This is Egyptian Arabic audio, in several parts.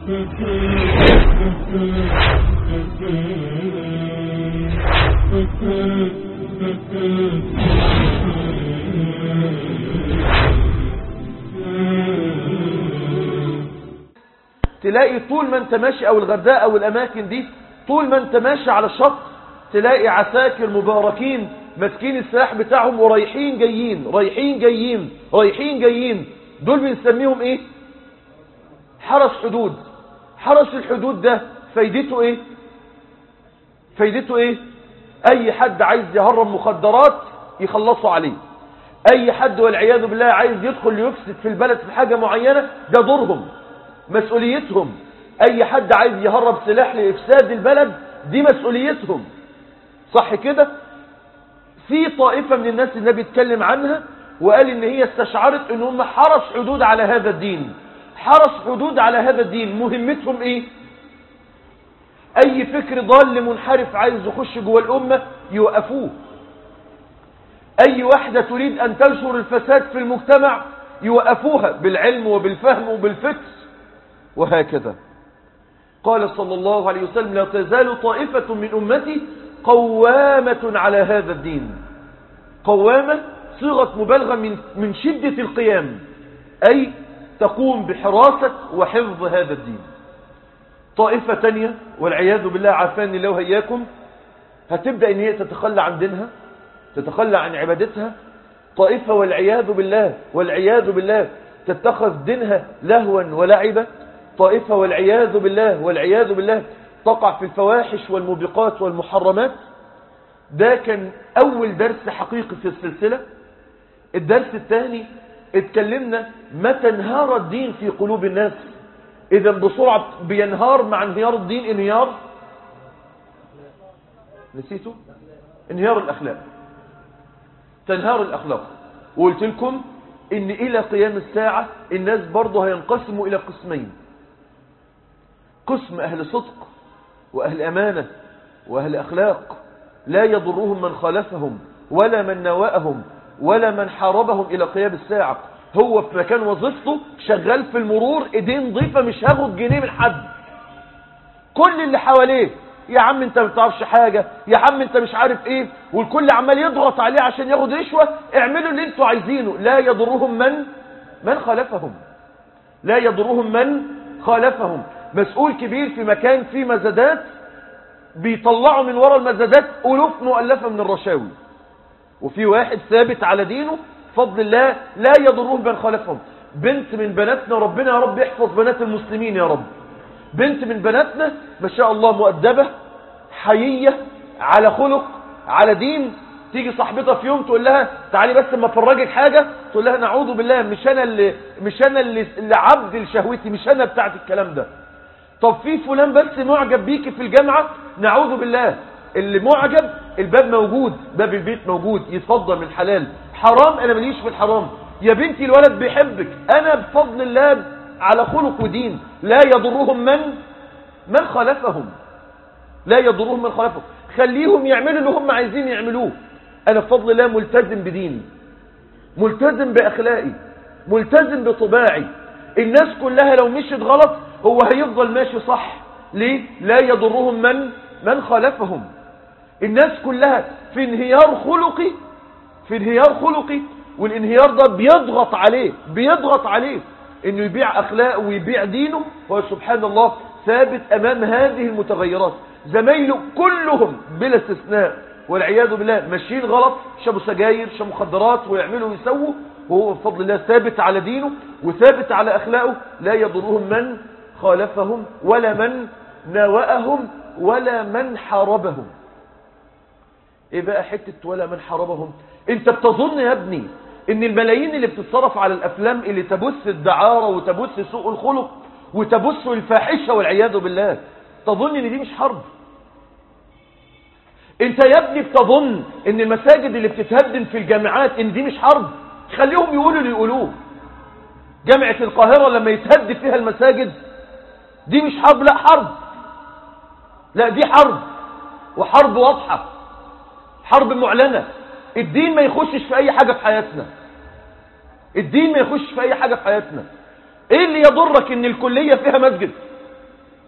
تلاقي طول ما انت ماشي او الغرداء او الاماكن دي طول ما انت ماشي على الشط تلاقي عساكر مباركين ماسكين السلاح بتاعهم ورايحين جايين رايحين جايين رايحين جايين دول بنسميهم ايه حرس حدود حرس الحدود ده فايدته ايه فايدته ايه اي حد عايز يهرب مخدرات يخلصوا عليه اي حد والعياذ بالله عايز يدخل يفسد في البلد في حاجة معينة ده دورهم مسؤوليتهم اي حد عايز يهرب سلاح لافساد البلد دي مسؤوليتهم صح كده في طائفة من الناس النبي اتكلم عنها وقال ان هي استشعرت ان هم حرس حدود على هذا الدين حرس حدود على هذا الدين مهمتهم ايه اي فكر ضال منحرف عايز يخش جوه الامة يوقفوه اي واحدة تريد ان تنشر الفساد في المجتمع يوقفوها بالعلم وبالفهم وبالفكر وهكذا قال صلى الله عليه وسلم لا تزال طائفة من أمتي قوامة على هذا الدين قوامة صيغة مبالغة من, من شدة القيام أي تقوم بحراسة وحفظ هذا الدين طائفة تانية والعياذ بالله عافاني الله وهياكم هتبدأ ان هي تتخلى عن دينها تتخلى عن عبادتها طائفة والعياذ بالله والعياذ بالله تتخذ دينها لهوا ولعبا طائفة والعياذ بالله والعياذ بالله تقع في الفواحش والموبقات والمحرمات ده كان أول درس حقيقي في السلسلة الدرس الثاني اتكلمنا متى انهار الدين في قلوب الناس إذا بسرعة بينهار مع انهيار الدين انهيار نسيته انهيار الأخلاق تنهار الأخلاق وقلت لكم ان الى قيام الساعة الناس برضه هينقسموا الى قسمين قسم اهل صدق واهل امانة واهل اخلاق لا يضرهم من خالفهم ولا من نواءهم ولا من حاربهم الى قيام الساعة هو في مكان وظيفته شغال في المرور ايدين ضيفة مش هاخد جنيه من حد كل اللي حواليه يا عم انت ما بتعرفش حاجة يا عم انت مش عارف ايه والكل عمال يضغط عليه عشان ياخد رشوة اعملوا اللي انتوا عايزينه لا يضرهم من من خالفهم لا يضرهم من خالفهم مسؤول كبير في مكان فيه مزادات بيطلعوا من ورا المزادات ألوف مؤلفة من الرشاوي وفي واحد ثابت على دينه فضل الله لا يضرهم من خالفهم بنت من بناتنا ربنا يا رب يحفظ بنات المسلمين يا رب بنت من بناتنا ما شاء الله مؤدبة حيية على خلق على دين تيجي صاحبتها في يوم تقول لها تعالي بس اما افرجك حاجة تقول لها نعوذ بالله مش انا اللي مش انا اللي, اللي عبد لشهوتي مش انا بتاعت الكلام ده طب في فلان بس معجب بيكي في الجامعة نعوذ بالله اللي معجب الباب موجود باب البيت موجود يتفضل من حلال حرام انا ماليش في الحرام يا بنتي الولد بيحبك انا بفضل الله على خلق ودين لا يضرهم من من خالفهم لا يضرهم من خالفهم خليهم يعملوا اللي هم عايزين يعملوه انا بفضل الله ملتزم بديني ملتزم باخلاقي ملتزم بطباعي الناس كلها لو مشيت غلط هو هيفضل ماشي صح ليه لا يضرهم من من خالفهم الناس كلها في انهيار خلقي في انهيار خلقي والانهيار ده بيضغط عليه بيضغط عليه انه يبيع اخلاقه ويبيع دينه هو سبحان الله ثابت امام هذه المتغيرات زمايله كلهم بلا استثناء والعياذ بالله ماشيين غلط شابوا سجاير شابوا مخدرات ويعملوا ويسووا وهو بفضل الله ثابت على دينه وثابت على اخلاقه لا يضرهم من خالفهم ولا من ناوأهم ولا من حاربهم ايه بقى حتة ولا من حاربهم انت بتظن يا ابني ان الملايين اللي بتتصرف على الافلام اللي تبث الدعارة وتبث سوء الخلق وتبث الفاحشة والعياذ بالله تظن ان دي مش حرب انت يا ابني بتظن ان المساجد اللي بتتهدم في الجامعات ان دي مش حرب خليهم يقولوا اللي يقولوه جامعة القاهرة لما يتهد فيها المساجد دي مش حرب لا حرب لا دي حرب وحرب واضحة حرب معلنة الدين ما يخشش في اي حاجة في حياتنا الدين ما يخش في اي حاجة في حياتنا ايه اللي يضرك ان الكلية فيها مسجد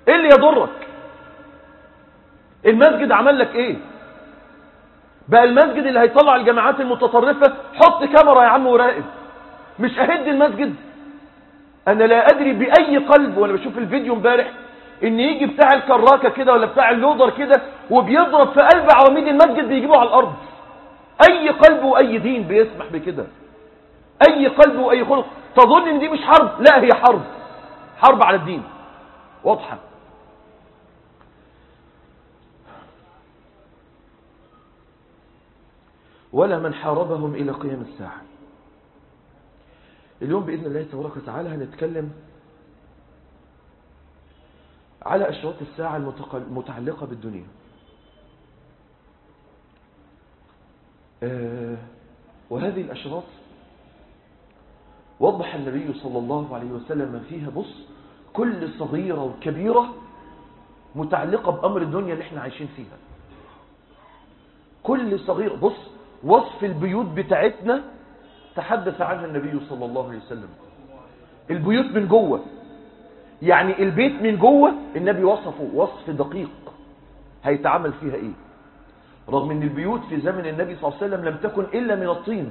ايه اللي يضرك المسجد عمل لك ايه بقى المسجد اللي هيطلع الجماعات المتطرفة حط كاميرا يا عم وراقب مش اهد المسجد انا لا ادري باي قلب وانا بشوف الفيديو امبارح ان يجي بتاع الكراكة كده ولا بتاع اللودر كده وبيضرب في قلب عواميد المسجد بيجيبه على الارض اي قلب واي دين بيسمح بكده اي قلب واي خلق تظن ان دي مش حرب لا هي حرب حرب على الدين واضحة ولا من حاربهم إلى قيام الساعة اليوم بإذن الله تبارك وتعالى هنتكلم على أشراط الساعة المتعلقة بالدنيا آه وهذه الأشراط وضح النبي صلى الله عليه وسلم فيها بص كل صغيرة وكبيرة متعلقة بأمر الدنيا اللي احنا عايشين فيها كل صغيرة بص وصف البيوت بتاعتنا تحدث عنها النبي صلى الله عليه وسلم البيوت من جوه يعني البيت من جوه النبي وصفه وصف دقيق هيتعمل فيها ايه رغم ان البيوت في زمن النبي صلى الله عليه وسلم لم تكن الا من الطين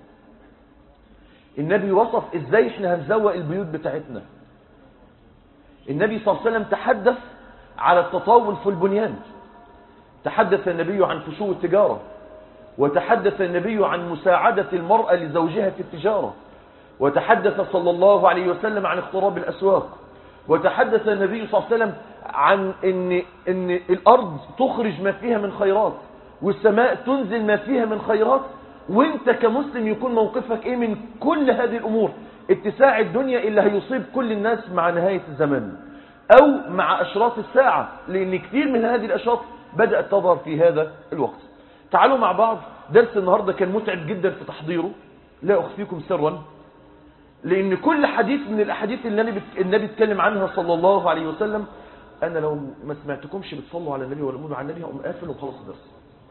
النبي وصف ازاي احنا هنزوق البيوت بتاعتنا النبي صلى الله عليه وسلم تحدث على التطاول في البنيان تحدث النبي عن فشو التجارة وتحدث النبي عن مساعدة المرأة لزوجها في التجارة وتحدث صلى الله عليه وسلم عن اختراب الأسواق وتحدث النبي صلى الله عليه وسلم عن ان, إن الأرض تخرج ما فيها من خيرات والسماء تنزل ما فيها من خيرات وانت كمسلم يكون موقفك ايه من كل هذه الامور اتساع الدنيا اللي هيصيب كل الناس مع نهاية الزمان او مع اشراط الساعة لان كثير من هذه الاشراط بدأت تظهر في هذا الوقت تعالوا مع بعض درس النهاردة كان متعب جدا في تحضيره لا اخفيكم سرا لان كل حديث من الاحاديث اللي النبي النبي اتكلم عنها صلى الله عليه وسلم انا لو ما سمعتكمش بتصلوا على النبي ولا تقولوا على النبي هقوم قافل وخلاص الدرس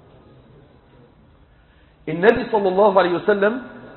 النبي صلى الله عليه وسلم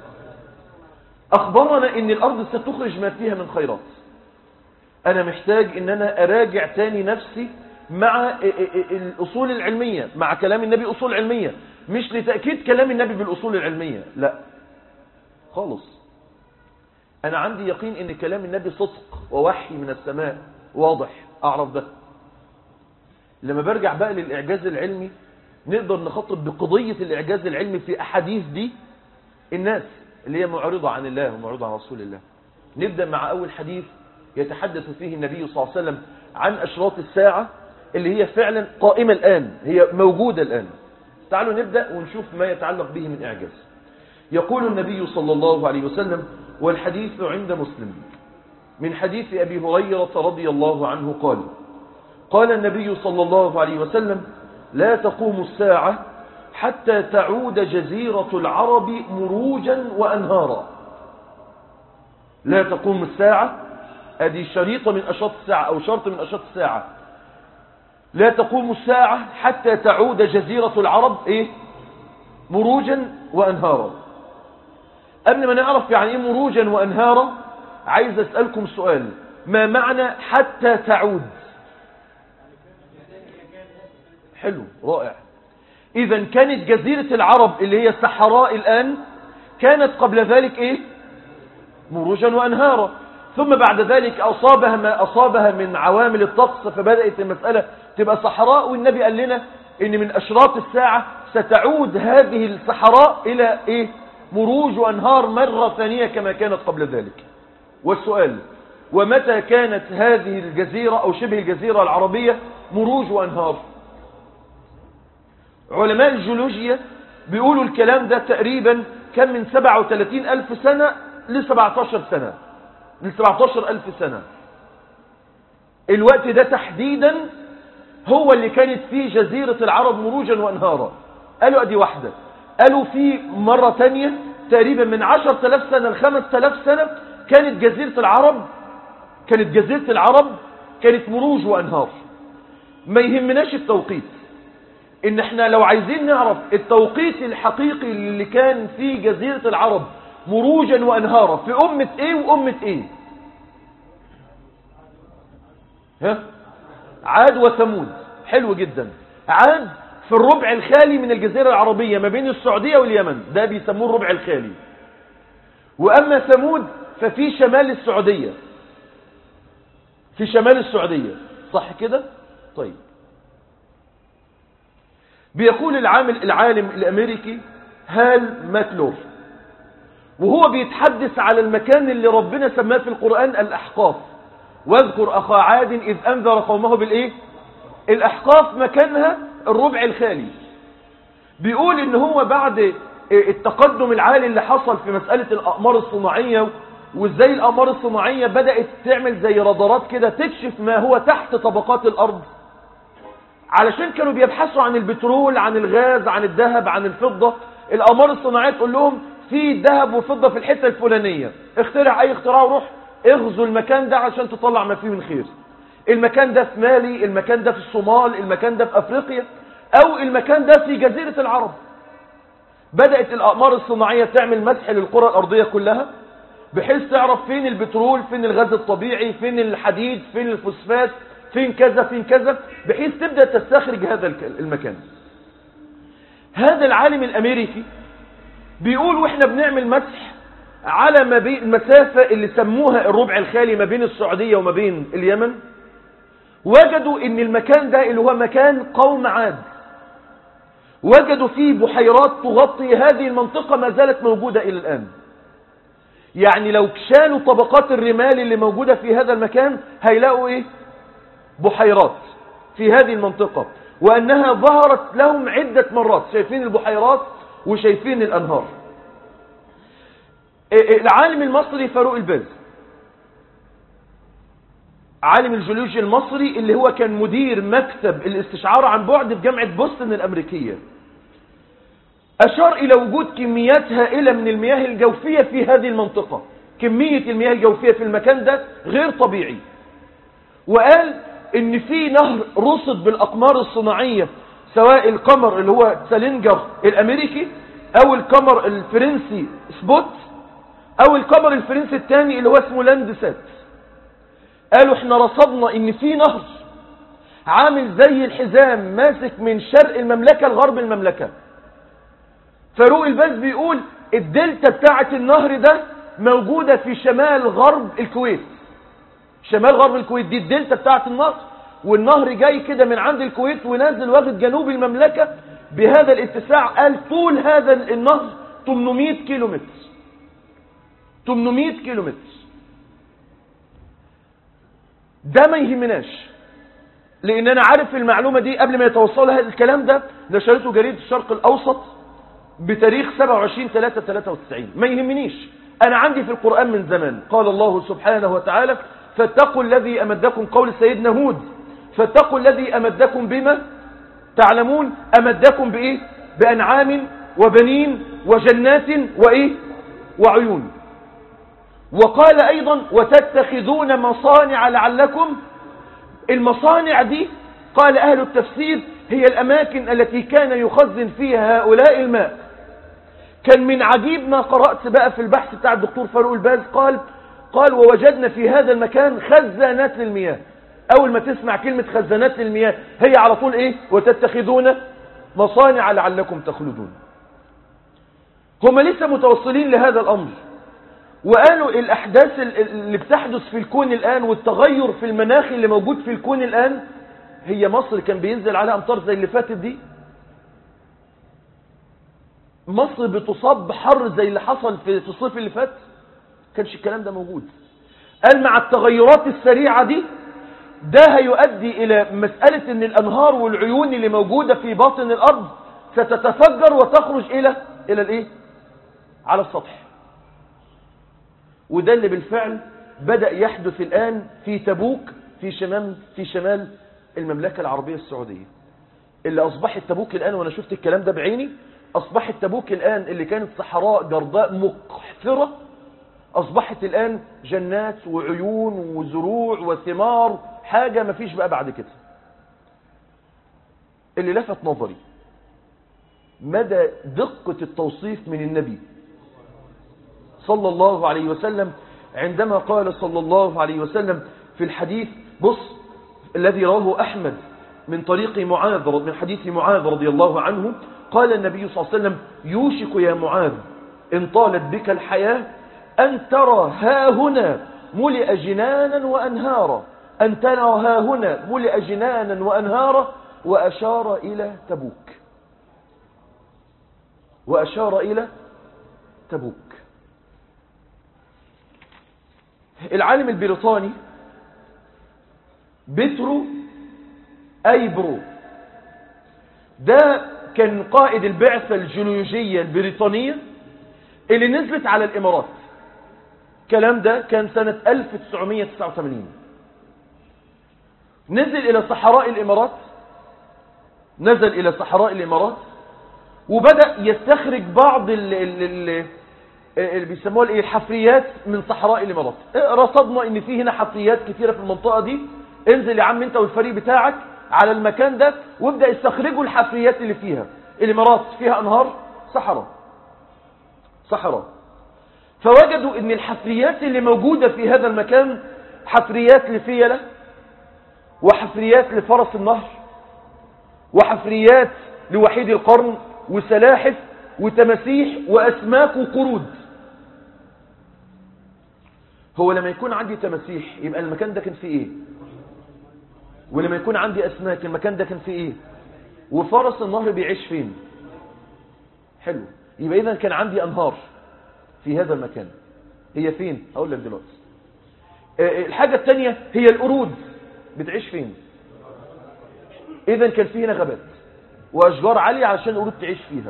أخبرنا أن الأرض ستخرج ما فيها من خيرات أنا محتاج أن أنا أراجع تاني نفسي مع الأصول العلمية مع كلام النبي أصول علمية مش لتأكيد كلام النبي بالأصول العلمية لا خالص أنا عندي يقين أن كلام النبي صدق ووحي من السماء واضح أعرف ده لما برجع بقى للإعجاز العلمي نقدر نخاطب بقضية الإعجاز العلمي في أحاديث دي الناس اللي هي معرضة عن الله ومعرضة عن رسول الله نبدأ مع أول حديث يتحدث فيه النبي صلى الله عليه وسلم عن أشراط الساعة اللي هي فعلا قائمة الآن هي موجودة الآن تعالوا نبدأ ونشوف ما يتعلق به من إعجاز يقول النبي صلى الله عليه وسلم والحديث عند مسلم من حديث أبي هريرة رضي الله عنه قال قال النبي صلى الله عليه وسلم لا تقوم الساعة حتى تعود جزيرة العرب مروجا وأنهارا لا تقوم الساعة ادي شريطة من أشراط الساعة أو شرط من أشراط الساعة لا تقوم الساعة حتى تعود جزيرة العرب إيه؟ مروجا وأنهارا قبل ما نعرف يعني إيه مروجا وأنهارا عايز أسألكم سؤال ما معنى حتى تعود حلو رائع إذا كانت جزيرة العرب اللي هي الصحراء الآن كانت قبل ذلك إيه مروجا وأنهارا ثم بعد ذلك أصابها ما أصابها من عوامل الطقس فبدأت المسألة تبقى صحراء والنبي قال لنا إن من أشراط الساعة ستعود هذه الصحراء إلى إيه مروج وأنهار مرة ثانية كما كانت قبل ذلك والسؤال ومتى كانت هذه الجزيرة أو شبه الجزيرة العربية مروج وأنهار علماء الجيولوجيا بيقولوا الكلام ده تقريبا كان من 37 ألف سنة ل 17 سنة ل 17 ألف سنة الوقت ده تحديدا هو اللي كانت فيه جزيرة العرب مروجا وانهارا قالوا ادي واحدة قالوا في مرة تانية تقريبا من 10000 سنة ل 5000 سنة كانت جزيرة العرب كانت جزيرة العرب كانت مروج وانهار ما يهمناش التوقيت ان احنا لو عايزين نعرف التوقيت الحقيقي اللي كان فيه جزيرة العرب مروجا وانهارا في امة ايه وامة ايه ها عاد وثمود حلو جدا عاد في الربع الخالي من الجزيرة العربية ما بين السعودية واليمن ده بيسموه الربع الخالي وأما ثمود ففي شمال السعودية في شمال السعودية صح كده طيب بيقول العامل العالم الأمريكي هال ماتلور وهو بيتحدث على المكان اللي ربنا سماه في القرآن الأحقاف واذكر أخا عاد إذ أنذر قومه بالإيه الأحقاف مكانها الربع الخالي بيقول إن هو بعد التقدم العالي اللي حصل في مسألة الأقمار الصناعية وإزاي الأقمار الصناعية بدأت تعمل زي رادارات كده تكشف ما هو تحت طبقات الأرض علشان كانوا بيبحثوا عن البترول عن الغاز عن الذهب عن الفضة الأقمار الصناعية تقول لهم في ذهب وفضة في الحتة الفلانية اخترع أي اختراع وروح اغزوا المكان ده عشان تطلع ما فيه من خير المكان ده في مالي المكان ده في الصومال المكان ده في أفريقيا أو المكان ده في جزيرة العرب بدأت الأقمار الصناعية تعمل مسح للقرى الأرضية كلها بحيث تعرف فين البترول فين الغاز الطبيعي فين الحديد فين الفوسفات فين كذا فين كذا بحيث تبدأ تستخرج هذا المكان هذا العالم الأمريكي بيقول واحنا بنعمل مسح على ما بين المسافة اللي سموها الربع الخالي ما بين السعودية وما بين اليمن وجدوا ان المكان ده اللي هو مكان قوم عاد وجدوا فيه بحيرات تغطي هذه المنطقة ما زالت موجودة إلى الآن يعني لو شالوا طبقات الرمال اللي موجودة في هذا المكان هيلاقوا إيه بحيرات في هذه المنطقة وأنها ظهرت لهم عدة مرات شايفين البحيرات وشايفين الأنهار العالم المصري فاروق الباز عالم الجيولوجيا المصري اللي هو كان مدير مكتب الاستشعار عن بعد في جامعة بوسطن الأمريكية أشار إلى وجود كميات هائلة من المياه الجوفية في هذه المنطقة كمية المياه الجوفية في المكان ده غير طبيعي وقال ان في نهر رصد بالأقمار الصناعية سواء القمر اللي هو سالينجر الأمريكي أو القمر الفرنسي سبوت أو القمر الفرنسي الثاني اللي هو اسمه لاندسات قالوا احنا رصدنا ان في نهر عامل زي الحزام ماسك من شرق المملكة لغرب المملكة فاروق الباز بيقول الدلتا بتاعة النهر ده موجودة في شمال غرب الكويت شمال غرب الكويت دي الدلتا بتاعة النهر والنهر جاي كده من عند الكويت ونازل واخد جنوب المملكة بهذا الاتساع قال طول هذا النهر 800 كيلو متر 800 كيلو متر ده ما يهمناش لان انا عارف المعلومة دي قبل ما يتوصل هذا الكلام ده نشرته جريدة الشرق الاوسط بتاريخ 27 3 93 ما يهمنيش انا عندي في القرآن من زمان قال الله سبحانه وتعالى فاتقوا الذي امدكم قول سيدنا هود فاتقوا الذي امدكم بما تعلمون امدكم بايه بانعام وبنين وجنات وايه وعيون وقال أيضا وتتخذون مصانع لعلكم المصانع دي قال أهل التفسير هي الأماكن التي كان يخزن فيها هؤلاء الماء كان من عجيب ما قرأت بقى في البحث بتاع الدكتور فاروق الباز قال قال ووجدنا في هذا المكان خزانات للمياه أول ما تسمع كلمة خزانات للمياه هي على طول إيه وتتخذون مصانع لعلكم تخلدون هم لسه متوصلين لهذا الأمر وقالوا الأحداث اللي بتحدث في الكون الآن والتغير في المناخ اللي موجود في الكون الآن هي مصر كان بينزل عليها أمطار زي اللي فاتت دي مصر بتصاب بحر زي اللي حصل في الصيف اللي فات كانش الكلام ده موجود قال مع التغيرات السريعة دي ده هيؤدي إلى مسألة أن الأنهار والعيون اللي موجودة في باطن الأرض ستتفجر وتخرج إلى إلى الإيه؟ على السطح وده اللي بالفعل بدأ يحدث الآن في تبوك في شمال في شمال المملكة العربية السعودية اللي أصبحت تبوك الآن وأنا شفت الكلام ده بعيني أصبحت تبوك الآن اللي كانت صحراء جرداء مقحفرة أصبحت الآن جنات وعيون وزروع وثمار حاجة ما فيش بقى بعد كده اللي لفت نظري مدى دقة التوصيف من النبي صلى الله عليه وسلم عندما قال صلى الله عليه وسلم في الحديث بص الذي رواه أحمد من طريق معاذ من حديث معاذ رضي الله عنه قال النبي صلى الله عليه وسلم يوشك يا معاذ إن طالت بك الحياة أن ترى ها هنا ملئ جنانا وأنهارا أن ترى ها هنا ملئ جنانا وأنهارا وأشار إلى تبوك وأشار إلى تبوك العالم البريطاني بترو أيبرو ده كان قائد البعثة الجيولوجية البريطانية اللي نزلت على الإمارات الكلام ده كان سنة 1989 نزل إلى صحراء الإمارات نزل إلى صحراء الإمارات وبدأ يستخرج بعض اللي بيسموها الايه الحفريات من صحراء الإمارات رصدنا ان في هنا حفريات كثيرة في المنطقة دي انزل يا عم انت والفريق بتاعك على المكان ده وابدأ استخرجوا الحفريات اللي فيها الإمارات فيها أنهار صحراء صحراء فوجدوا ان الحفريات اللي موجودة في هذا المكان حفريات لفيلة وحفريات لفرس النهر وحفريات لوحيد القرن وسلاحف وتماسيح وأسماك وقرود هو لما يكون عندي تماسيح يبقى المكان ده كان فيه ايه ولما يكون عندي أسماك المكان ده كان فيه ايه وفرس النهر بيعيش فين حلو يبقى إذا كان عندي أنهار في هذا المكان هي فين أقول لك دلوقتي الحاجة الثانية هي القرود بتعيش فين إذا كان فيه هنا غابات وأشجار عالية عشان القرود تعيش فيها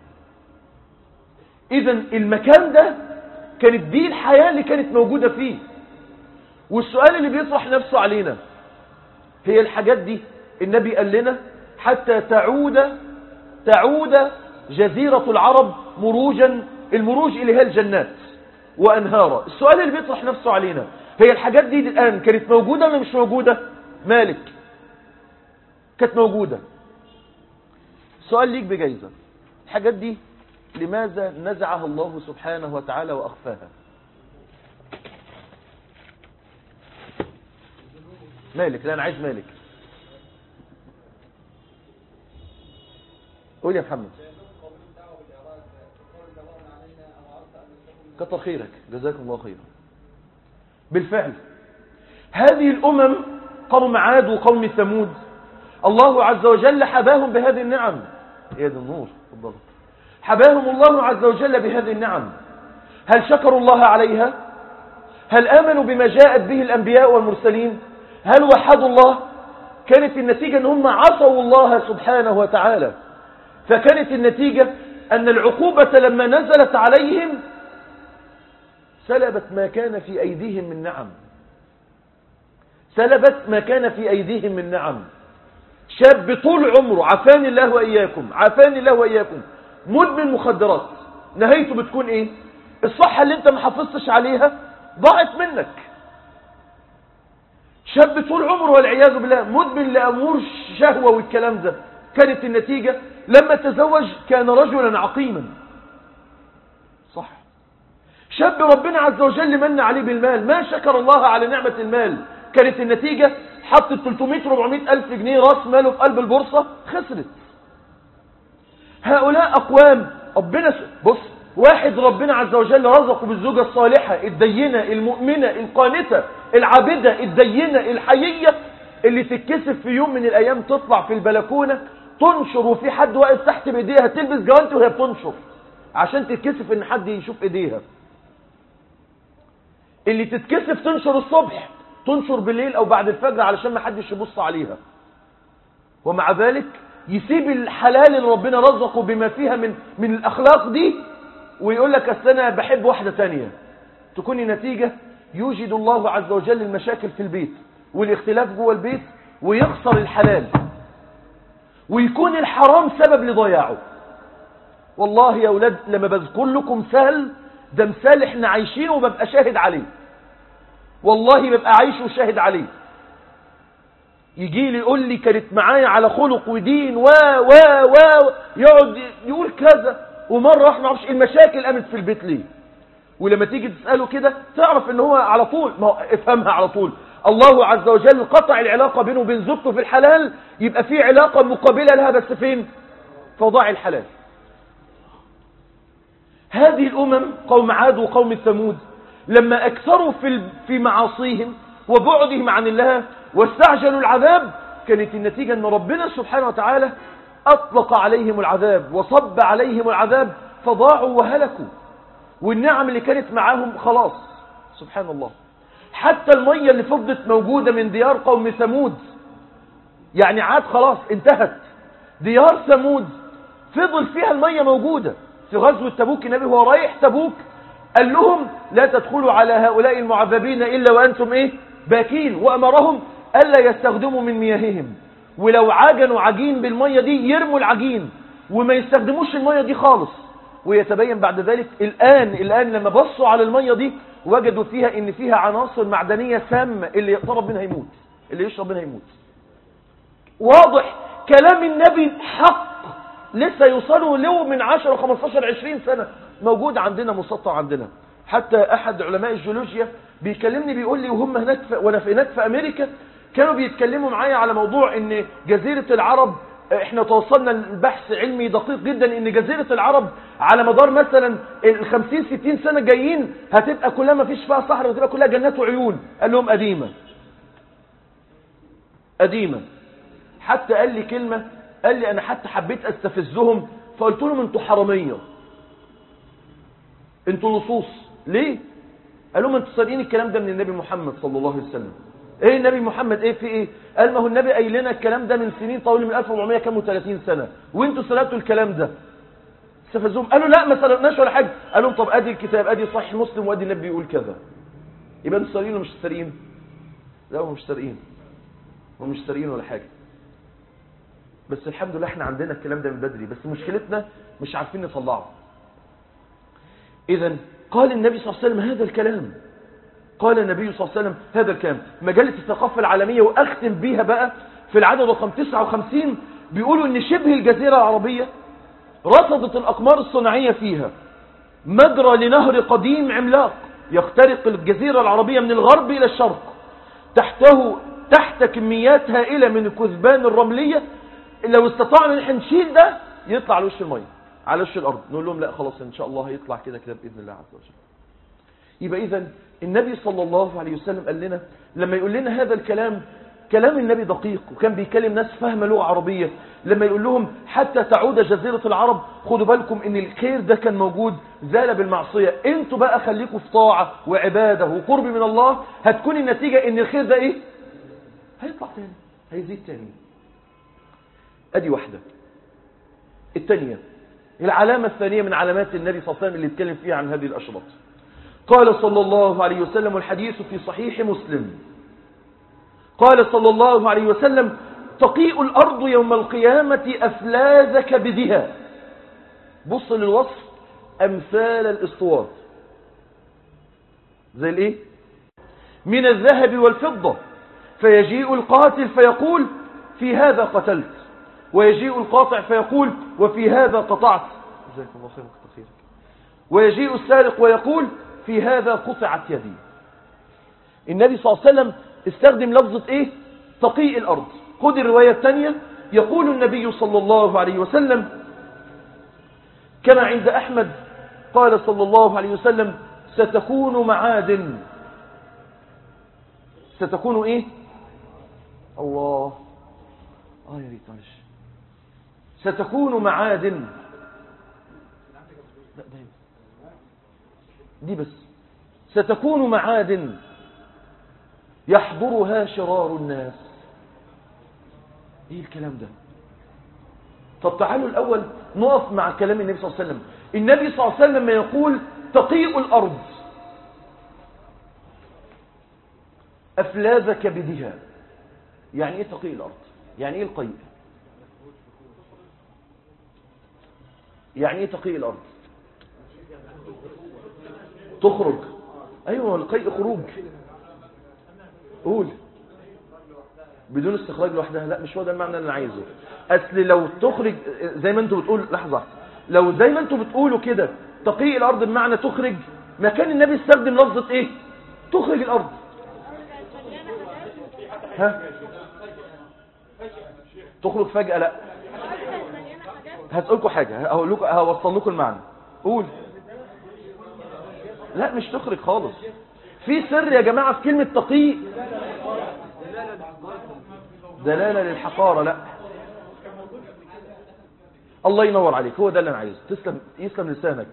إذا المكان ده كانت دي الحياة اللي كانت موجودة فيه والسؤال اللي بيطرح نفسه علينا هي الحاجات دي النبي قال لنا حتى تعود تعود جزيرة العرب مروجا المروج اللي هي الجنات وأنهارا السؤال اللي بيطرح نفسه علينا هي الحاجات دي الآن كانت موجودة ولا مش موجودة مالك كانت موجودة سؤال ليك بجايزة الحاجات دي لماذا نزعها الله سبحانه وتعالى وأخفاها مالك لا أنا عايز مالك قول يا محمد كتر خيرك جزاكم الله خيرا بالفعل هذه الأمم قوم عاد وقوم ثمود الله عز وجل حباهم بهذه النعم يا ذي النور تفضل حباهم الله عز وجل بهذه النعم هل شكروا الله عليها هل آمنوا بما جاءت به الأنبياء والمرسلين هل وحدوا الله كانت النتيجة أن هم عصوا الله سبحانه وتعالى فكانت النتيجة أن العقوبة لما نزلت عليهم سلبت ما كان في أيديهم من نعم سلبت ما كان في أيديهم من نعم شاب طول عمره عفاني الله وإياكم عفاني الله وإياكم مدمن مخدرات نهايته بتكون ايه الصحة اللي انت ما حافظتش عليها ضاعت منك شاب طول عمره والعياذ بالله مدمن لأمور شهوة والكلام ده كانت النتيجة لما تزوج كان رجلا عقيما صح شاب ربنا عز وجل من عليه بالمال ما شكر الله على نعمة المال كانت النتيجة حط 300-400 ألف جنيه راس ماله في قلب البورصة خسرت هؤلاء أقوام ربنا س... بص واحد ربنا عز وجل رزقه بالزوجة الصالحة الدينة المؤمنة القانتة العابدة الدينة الحيية اللي تتكسف في يوم من الأيام تطلع في البلكونة تنشر وفي حد واقف تحت بإيديها تلبس جوانتي وهي بتنشر عشان تتكسف ان حد يشوف ايديها اللي تتكسف تنشر الصبح تنشر بالليل او بعد الفجر علشان ما حدش يبص عليها ومع ذلك يسيب الحلال اللي ربنا رزقه بما فيها من من الاخلاق دي ويقول لك اصل انا بحب واحده تانية تكون نتيجه يوجد الله عز وجل المشاكل في البيت والاختلاف جوه البيت ويخسر الحلال ويكون الحرام سبب لضياعه والله يا اولاد لما بذكر لكم سهل ده مثال احنا عايشينه وببقى شاهد عليه والله ببقى عايش وشاهد عليه يجي لي يقول لي كانت معايا على خلق ودين و و و يقعد يقول كذا ومره واحده ما اعرفش المشاكل قامت في البيت ليه ولما تيجي تساله كده تعرف ان هو على طول ما هو افهمها على طول الله عز وجل قطع العلاقة بينه وبين زوجته في الحلال يبقى في علاقة مقابلة لها بس فين فضاع الحلال هذه الأمم قوم عاد وقوم ثمود لما أكثروا في في معاصيهم وبعدهم عن الله واستعجلوا العذاب كانت النتيجة أن ربنا سبحانه وتعالى أطلق عليهم العذاب وصب عليهم العذاب فضاعوا وهلكوا والنعم اللي كانت معاهم خلاص سبحان الله حتى المية اللي فضت موجودة من ديار قوم ثمود يعني عاد خلاص انتهت ديار ثمود فضل فيها المية موجودة في غزوة تبوك النبي هو رايح تبوك قال لهم لا تدخلوا على هؤلاء المعذبين إلا وأنتم إيه باكين وأمرهم ألا يستخدموا من مياههم ولو عجنوا عجين بالمية دي يرموا العجين وما يستخدموش المية دي خالص ويتبين بعد ذلك الآن الآن لما بصوا على المية دي وجدوا فيها ان فيها عناصر معدنية سامة اللي يقترب منها يموت اللي يشرب منها يموت واضح كلام النبي حق لسه يوصلوا له من 10 15 20 سنة موجود عندنا مسطع عندنا حتى احد علماء الجيولوجيا بيكلمني بيقول لي وهم هناك في وانا في هناك في امريكا كانوا بيتكلموا معايا على موضوع ان جزيرة العرب احنا توصلنا لبحث علمي دقيق جدا ان جزيرة العرب على مدار مثلا ال 50 60 سنة جايين هتبقى كلها ما فيش فيها صحراء وتبقى كلها جنات وعيون قال لهم قديمة قديمة حتى قال لي كلمة قال لي انا حتى حبيت استفزهم فقلت لهم انتوا حرامية انتوا لصوص ليه قال لهم انتوا صادقين الكلام ده من النبي محمد صلى الله عليه وسلم ايه النبي محمد ايه في ايه قال ما هو النبي قايل لنا الكلام ده من سنين طويله من 1400 كام و30 سنه وانتوا سلبتوا الكلام ده استفزهم قالوا لا ما سلبناش ولا حاجه قال لهم طب ادي الكتاب ادي صحيح مسلم وادي النبي بيقول كذا يبقى انتوا سارقين ولا مش سارقين لا هم مش سارقين هم مش سارقين ولا حاجه بس الحمد لله احنا عندنا الكلام ده من بدري بس مشكلتنا مش عارفين نطلعه اذا قال النبي صلى الله عليه وسلم هذا الكلام قال النبي صلى الله عليه وسلم هذا الكلام مجلة الثقافة العالمية وأختم بيها بقى في العدد رقم 59 بيقولوا ان شبه الجزيرة العربية رصدت الأقمار الصناعية فيها مجرى لنهر قديم عملاق يخترق الجزيرة العربية من الغرب إلى الشرق تحته تحت كميات هائلة من الكثبان الرملية لو استطعنا ان احنا نشيل ده يطلع على وش المية على وش الأرض نقول لهم لا خلاص إن شاء الله هيطلع كده كده بإذن الله عز وجل يبقى إذا النبي صلى الله عليه وسلم قال لنا لما يقول لنا هذا الكلام كلام النبي دقيق وكان بيكلم ناس فاهمة لغة عربية لما يقول لهم حتى تعود جزيرة العرب خدوا بالكم ان الخير ده كان موجود زال بالمعصية انتوا بقى خليكم في طاعة وعبادة وقرب من الله هتكون النتيجة ان الخير ده ايه هيطلع تاني هيزيد تاني ادي واحدة الثانية العلامة الثانية من علامات النبي صلى الله عليه وسلم اللي يتكلم فيها عن هذه الأشراط قال صلى الله عليه وسلم والحديث في صحيح مسلم قال صلى الله عليه وسلم تقيء الأرض يوم القيامة أفلاذ كبدها بص للوصف أمثال الإسطوات زي الإيه من الذهب والفضة فيجيء القاتل فيقول في هذا قتلت ويجيء القاطع فيقول وفي هذا قطعت جزاك الله خير خيرك ويجيء السارق ويقول في هذا قطعت يدي النبي صلى الله عليه وسلم استخدم لفظة ايه تقيء الارض خذ الرواية الثانية يقول النبي صلى الله عليه وسلم كما عند احمد قال صلى الله عليه وسلم ستكون معادن ستكون ايه الله اه يا ريت معلش ستكون معادن لا دايما دي بس ستكون معادن يحضرها شرار الناس ايه الكلام ده طب تعالوا الاول نقف مع كلام النبي صلى الله عليه وسلم النبي صلى الله عليه وسلم لما يقول تقيء الارض افلاذ كبدها يعني ايه تقيء الارض يعني ايه القيء يعني ايه تقيء الارض تخرج ايوه القيء خروج قول بدون استخراج لوحدها لا مش هو ده المعنى اللي انا عايزه اصل لو تخرج زي ما انتوا بتقول لحظه لو زي ما انتوا بتقولوا كده تقيء الارض بمعنى تخرج ما كان النبي استخدم لفظه ايه تخرج الارض ها تخرج فجأة لا هسألكم حاجة هقول لكم هوصل لكم المعنى قول لا مش تخرج خالص في سر يا جماعة في كلمة تقي دلالة للحقارة لا الله ينور عليك هو ده اللي انا عايزه تسلم يسلم لسانك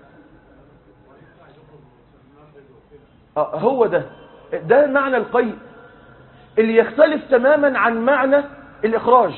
آه، هو ده ده معنى القي اللي يختلف تماما عن معنى الإخراج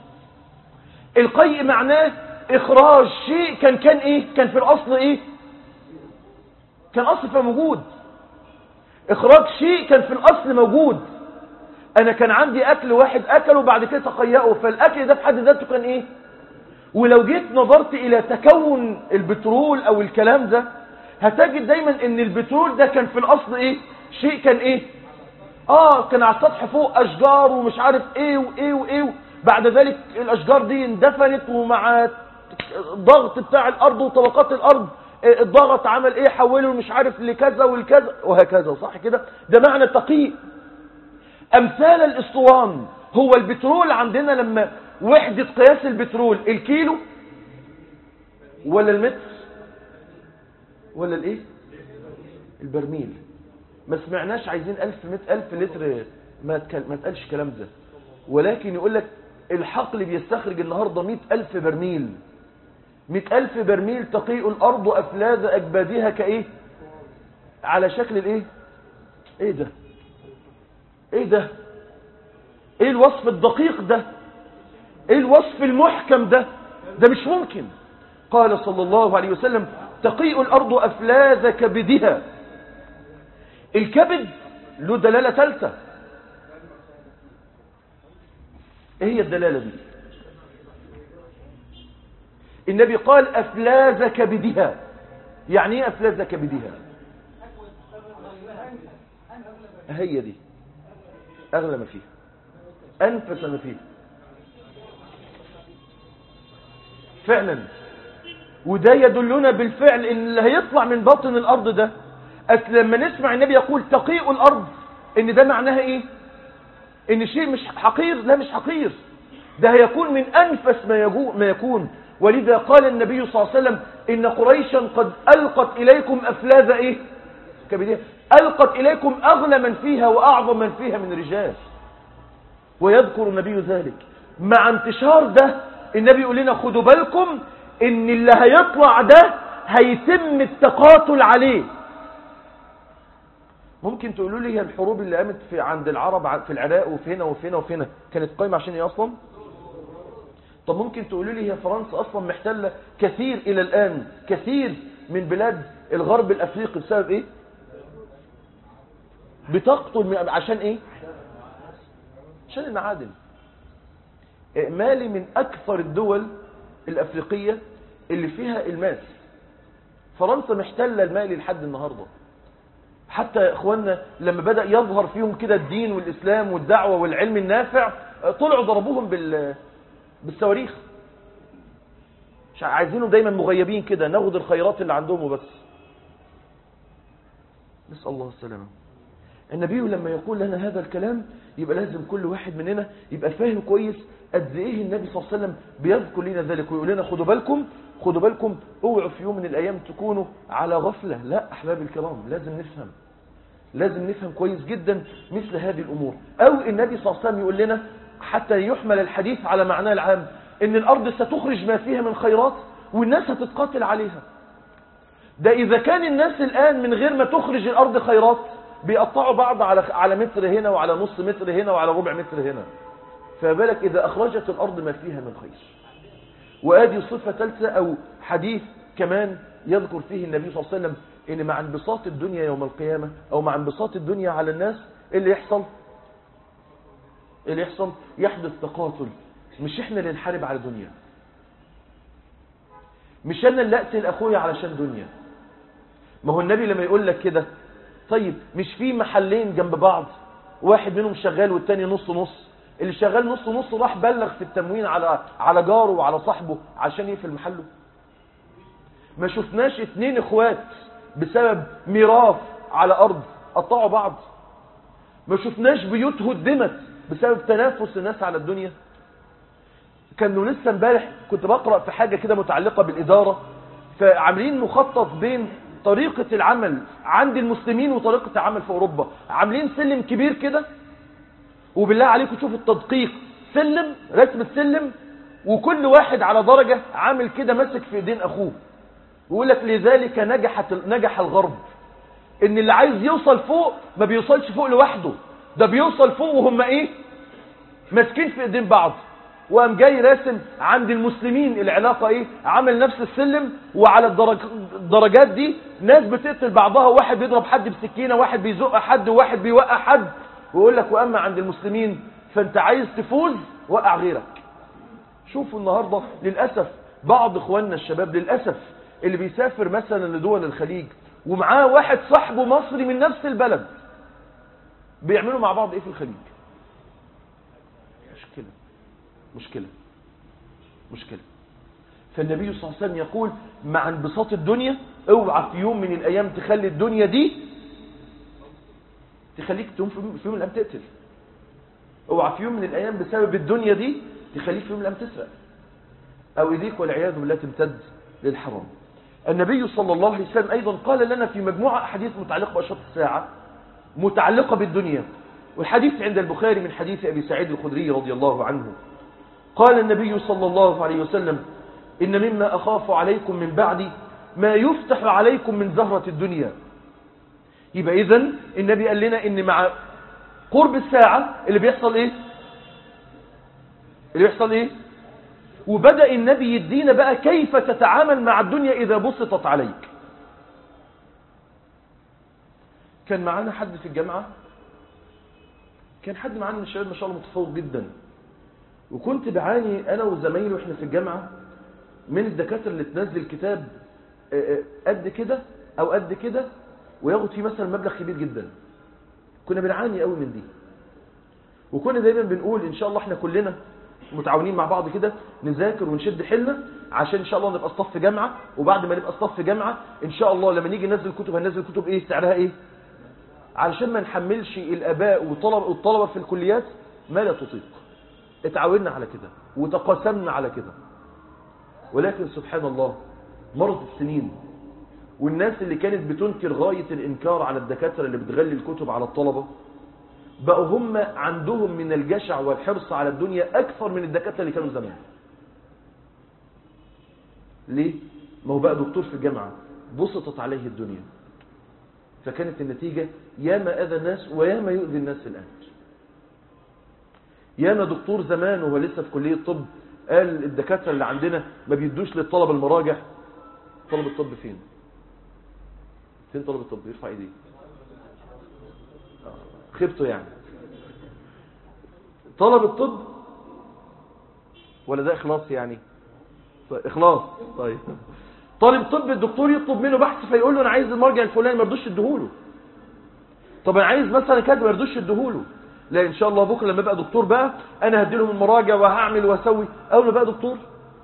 القي معناه إخراج شيء كان كان إيه كان في الأصل إيه كان أصل فموجود إخراج شيء كان في الأصل موجود أنا كان عندي أكل واحد أكله بعد كده تقيأه فالأكل ده في حد ذاته كان إيه ولو جيت نظرت إلى تكون البترول أو الكلام ده هتجد دايما ان البترول ده كان في الاصل ايه شيء كان ايه اه كان على السطح فوق اشجار ومش عارف ايه وايه وايه بعد ذلك الاشجار دي اندفنت ومع الضغط بتاع الارض وطبقات الارض آه، الضغط عمل ايه حوله مش عارف لكذا والكذا وهكذا صح كده ده معنى التقيء امثال الاسطوان هو البترول عندنا لما وحدة قياس البترول الكيلو ولا المتر ولا الايه البرميل ما سمعناش عايزين ألف مئة ألف لتر ما تكل... ما تقالش الكلام ده ولكن يقول لك الحقل بيستخرج النهاردة مئة ألف برميل مئة ألف برميل تقيء الأرض أفلاذ أجبادها كإيه على شكل الإيه إيه ده إيه ده إيه الوصف الدقيق ده إيه الوصف المحكم ده ده مش ممكن قال صلى الله عليه وسلم تقيء الأرض أفلاذ كبدها الكبد له دلالة ثالثة ايه هي الدلالة دي النبي قال أفلاذ كبدها يعني ايه أفلاذ كبدها هي دي أغلى ما فيها أنفس ما فيها فعلا وده يدلنا بالفعل ان اللي هيطلع من باطن الارض ده أصل لما نسمع النبي يقول تقيء الارض ان ده معناها ايه ان شيء مش حقير لا مش حقير ده هيكون من انفس ما, يجو ما يكون ولذا قال النبي صلى الله عليه وسلم ان قريشا قد القت اليكم افلاذ ايه كبدية القت اليكم اغلى من فيها واعظم من فيها من رجال ويذكر النبي ذلك مع انتشار ده النبي يقول لنا خدوا بالكم ان اللي هيطلع ده هيتم التقاتل عليه ممكن تقولوا لي هي الحروب اللي قامت في عند العرب في العراق وفي هنا وفي هنا وفي هنا كانت قايمه عشان ايه اصلا طب ممكن تقولوا لي هي فرنسا اصلا محتله كثير الى الان كثير من بلاد الغرب الافريقي بسبب ايه بتقتل عشان ايه عشان المعادن مالي من اكثر الدول الافريقيه اللي فيها الماس فرنسا محتله المالي لحد النهارده حتى يا اخواننا لما بدأ يظهر فيهم كده الدين والإسلام والدعوة والعلم النافع طلعوا ضربوهم بال بالصواريخ مش عايزينهم دايما مغيبين كده ناخد الخيرات اللي عندهم وبس نسأل الله السلامة النبي لما يقول لنا هذا الكلام يبقى لازم كل واحد مننا يبقى فاهم كويس قد ايه النبي صلى الله عليه وسلم بيذكر لنا ذلك ويقول لنا خدوا بالكم خدوا بالكم اوعوا في يوم من الايام تكونوا على غفلة لا احبابي الكرام لازم نفهم لازم نفهم كويس جدا مثل هذه الامور او النبي صلى الله عليه وسلم يقول لنا حتى يحمل الحديث على معناه العام ان الارض ستخرج ما فيها من خيرات والناس هتتقاتل عليها ده اذا كان الناس الان من غير ما تخرج الارض خيرات بيقطعوا بعض على على متر هنا وعلى نص متر هنا وعلى ربع متر هنا فبالك إذا أخرجت الأرض ما فيها من خير وآدي صفة ثالثة أو حديث كمان يذكر فيه النبي صلى الله عليه وسلم إن مع انبساط الدنيا يوم القيامة أو مع انبساط الدنيا على الناس إيه اللي يحصل إيه اللي يحصل يحدث تقاتل مش إحنا اللي نحارب على دنيا مش أنا اللي أقتل أخويا علشان دنيا ما هو النبي لما يقول لك كده طيب مش في محلين جنب بعض واحد منهم شغال والتاني نص نص اللي شغال نص نص راح بلغ في التموين على على جاره وعلى صاحبه عشان يقفل محله ما شفناش اتنين اخوات بسبب ميراث على ارض قطعوا بعض ما شفناش بيوت هدمت بسبب تنافس الناس على الدنيا كانوا لسه امبارح كنت بقرأ في حاجة كده متعلقة بالإدارة فعاملين مخطط بين طريقة العمل عند المسلمين وطريقة العمل في أوروبا عاملين سلم كبير كده وبالله عليكم شوفوا التدقيق سلم رسم السلم وكل واحد على درجة عامل كده ماسك في ايدين أخوه ويقول لك لذلك نجحت نجح الغرب ان اللي عايز يوصل فوق ما بيوصلش فوق لوحده ده بيوصل فوق وهم ايه ماسكين في ايدين بعض وقام جاي راسم عند المسلمين العلاقة ايه عمل نفس السلم وعلى الدرج... الدرجات دي ناس بتقتل بعضها واحد بيضرب حد بسكينة واحد بيزق حد وواحد بيوقع حد ويقول لك واما عند المسلمين فانت عايز تفوز وقع غيرك شوفوا النهاردة للأسف بعض اخواننا الشباب للأسف اللي بيسافر مثلا لدول الخليج ومعاه واحد صاحبه مصري من نفس البلد بيعملوا مع بعض ايه في الخليج مشكلة مشكلة مشكلة فالنبي صلى الله عليه وسلم يقول مع انبساط الدنيا اوعى في يوم من الايام تخلي الدنيا دي تخليك تقوم في يوم من الايام تقتل اوعى في يوم من الايام بسبب الدنيا دي تخليك في يوم من الايام تسرق او ايديك والعياذ بالله تمتد للحرام النبي صلى الله عليه وسلم ايضا قال لنا في مجموعة احاديث متعلقة باشراط الساعة متعلقة بالدنيا والحديث عند البخاري من حديث ابي سعيد الخدري رضي الله عنه قال النبي صلى الله عليه وسلم إن مما أخاف عليكم من بعدي ما يفتح عليكم من زهرة الدنيا يبقى إذن النبي قال لنا إن مع قرب الساعة اللي بيحصل إيه اللي بيحصل إيه وبدأ النبي يدينا بقى كيف تتعامل مع الدنيا إذا بسطت عليك كان معانا حد في الجامعة كان حد معانا من الشباب ما شاء الله متفوق جدا وكنت بعاني أنا وزمايلي وإحنا في الجامعة من الدكاترة اللي تنزل كتاب قد كده أو قد كده وياخد فيه مثلا مبلغ كبير جدا كنا بنعاني قوي من دي وكنا دايما بنقول إن شاء الله إحنا كلنا متعاونين مع بعض كده نذاكر ونشد حيلنا عشان إن شاء الله نبقى صف جامعة وبعد ما نبقى صف جامعة إن شاء الله لما نيجي ننزل كتب هننزل كتب إيه سعرها إيه علشان ما نحملش الآباء والطلبة, والطلبة في الكليات ما لا تطيق اتعاوننا على كده وتقاسمنا على كده ولكن سبحان الله مرت السنين والناس اللي كانت بتنكر غاية الإنكار على الدكاترة اللي بتغلي الكتب على الطلبة بقوا هم عندهم من الجشع والحرص على الدنيا أكثر من الدكاترة اللي كانوا زمان ليه؟ ما هو بقى دكتور في الجامعة بسطت عليه الدنيا فكانت النتيجة ياما أذى الناس وياما يؤذي الناس الآن ياما دكتور زمان وهو لسه في كلية طب قال الدكاترة اللي عندنا ما بيدوش للطلبة المراجع طلب الطب فين فين طلب الطب يرفع ايديه خبته يعني طلب الطب ولا ده اخلاص يعني طيب اخلاص طيب طالب طب الدكتور يطلب منه بحث فيقول له انا عايز المرجع الفلاني ما يرضوش يديهوله طب انا عايز مثلا كذا ما يرضوش يديهوله لا ان شاء الله بكره لما ابقى دكتور بقى انا هدي لهم المراجع وهعمل واسوي اول ما بقى دكتور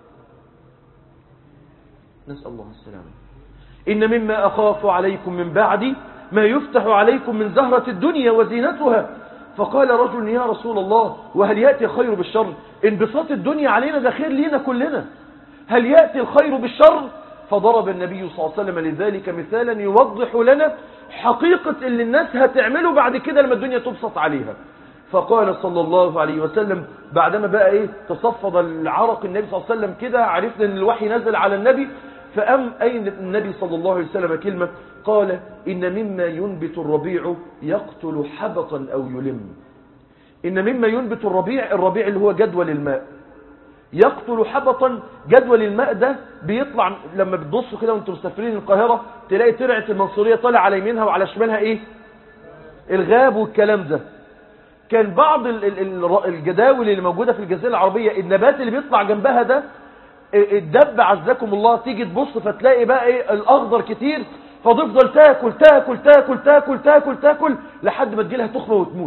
نسال الله السلامه ان مما اخاف عليكم من بعدي ما يفتح عليكم من زهرة الدنيا وزينتها فقال رجل يا رسول الله وهل يأتي الخير بالشر انبساط الدنيا علينا ده خير لينا كلنا هل يأتي الخير بالشر فضرب النبي صلى الله عليه وسلم لذلك مثالا يوضح لنا حقيقة اللي الناس هتعمله بعد كده لما الدنيا تبسط عليها فقال صلى الله عليه وسلم بعدما بقى ايه تصفد العرق النبي صلى الله عليه وسلم كده عرفنا ان الوحي نزل على النبي فأم أين النبي صلى الله عليه وسلم كلمة قال إن مما ينبت الربيع يقتل حبطا أو يلم إن مما ينبت الربيع الربيع اللي هو جدول الماء يقتل حبطا جدول الماء ده بيطلع لما بتبصوا كده وانتم مسافرين القاهرة تلاقي ترعة المنصورية طالع على يمينها وعلى شمالها ايه الغاب والكلام ده كان بعض الجداول اللي موجودة في الجزيرة العربية النبات اللي بيطلع جنبها ده الدب عزكم الله تيجي تبص فتلاقي بقى ايه الاخضر كتير فتفضل تاكل تاكل تاكل تاكل تاكل تاكل لحد ما تجيلها تخمه وتموت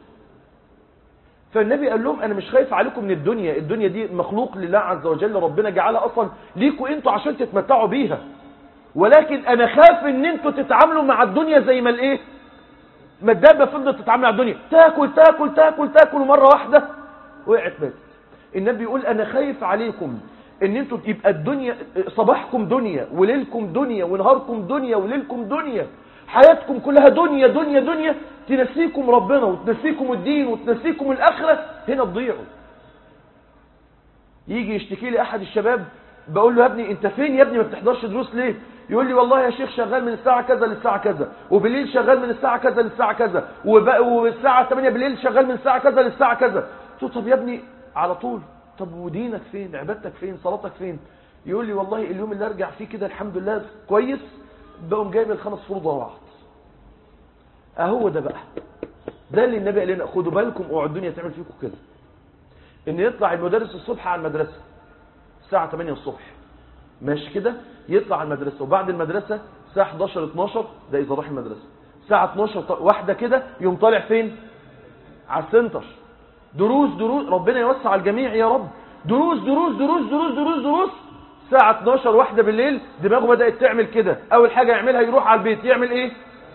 فالنبي قال لهم انا مش خايف عليكم من الدنيا الدنيا دي مخلوق لله عز وجل ربنا جعلها اصلا ليكوا انتوا عشان تتمتعوا بيها ولكن انا خاف ان انتوا تتعاملوا مع الدنيا زي ما الايه ما الدابة فضلت تتعامل على الدنيا تاكل تاكل تاكل تاكل ومرة واحدة وقعت بس النبي يقول انا خايف عليكم ان انتوا يبقى الدنيا صباحكم دنيا وليلكم دنيا ونهاركم دنيا وليلكم دنيا حياتكم كلها دنيا دنيا دنيا تنسيكم ربنا وتنسيكم الدين وتنسيكم الآخرة هنا تضيعوا يجي يشتكي لي أحد الشباب بقول له يا ابني انت فين يا ابني ما بتحضرش دروس ليه يقول لي والله يا شيخ شغال من الساعة كذا للساعة كذا وبالليل شغال من الساعة كذا للساعة كذا والساعة 8 بالليل شغال من الساعة كذا للساعة كذا قلت له طب يا ابني على طول طب ودينك فين عبادتك فين صلاتك فين يقول لي والله اليوم اللي ارجع فيه كده الحمد لله كويس بقوم جايب الخمس فروض ورا بعض اهو ده بقى ده اللي النبي قال لنا خدوا بالكم اوعوا الدنيا تعمل فيكم كده ان يطلع المدرس الصبح على المدرسه الساعه 8 الصبح ماشي كده يطلع على المدرسه وبعد المدرسه الساعه 11 12 ده اذا راح المدرسه الساعه 12 واحده كده يوم طالع فين على السنتر دروس دروس ربنا يوسع على الجميع يا رب دروس دروس دروس دروس دروس دروس الساعة 12 واحدة بالليل دماغه بدأت تعمل كده أول حاجة يعملها يروح على البيت يعمل إيه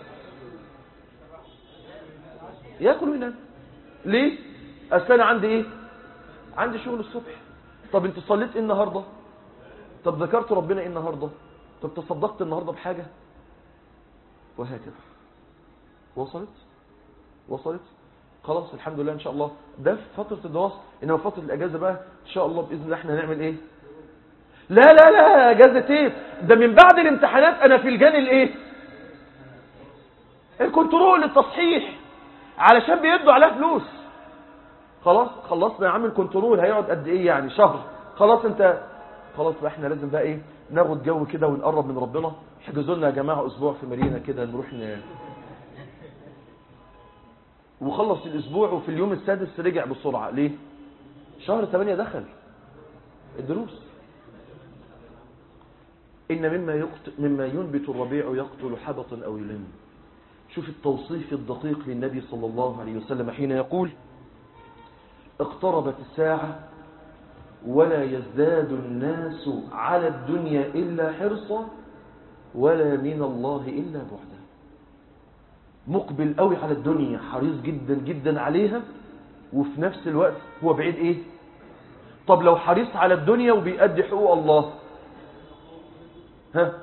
ياكل وينام ليه أصل أنا عندي إيه عندي شغل الصبح طب أنت صليت إيه النهاردة طب ذكرت ربنا إيه النهاردة طب تصدقت النهاردة بحاجة وهكذا وصلت وصلت خلاص الحمد لله ان شاء الله ده في فترة الدراسة انما فترة الاجازة بقى ان شاء الله باذن الله احنا هنعمل ايه لا لا لا اجازة ايه ده من بعد الامتحانات انا في الجان الايه الكنترول التصحيح علشان بيدوا عليها فلوس خلاص خلصنا يا عم الكنترول هيقعد قد ايه يعني شهر خلاص انت خلاص بقى احنا لازم بقى ايه ناخد جو كده ونقرب من ربنا احجزوا لنا يا جماعه اسبوع في مارينا كده نروح ن... وخلص الاسبوع وفي اليوم السادس رجع بسرعه ليه شهر 8 دخل الدروس إن مما, يقت... مما ينبت الربيع يقتل حبطا أو يلم شوف التوصيف الدقيق للنبي صلى الله عليه وسلم حين يقول اقتربت الساعة ولا يزداد الناس على الدنيا إلا حرصا ولا من الله إلا بعدا مقبل قوي على الدنيا حريص جدا جدا عليها وفي نفس الوقت هو بعيد ايه طب لو حريص على الدنيا وبيأدي حقوق الله ها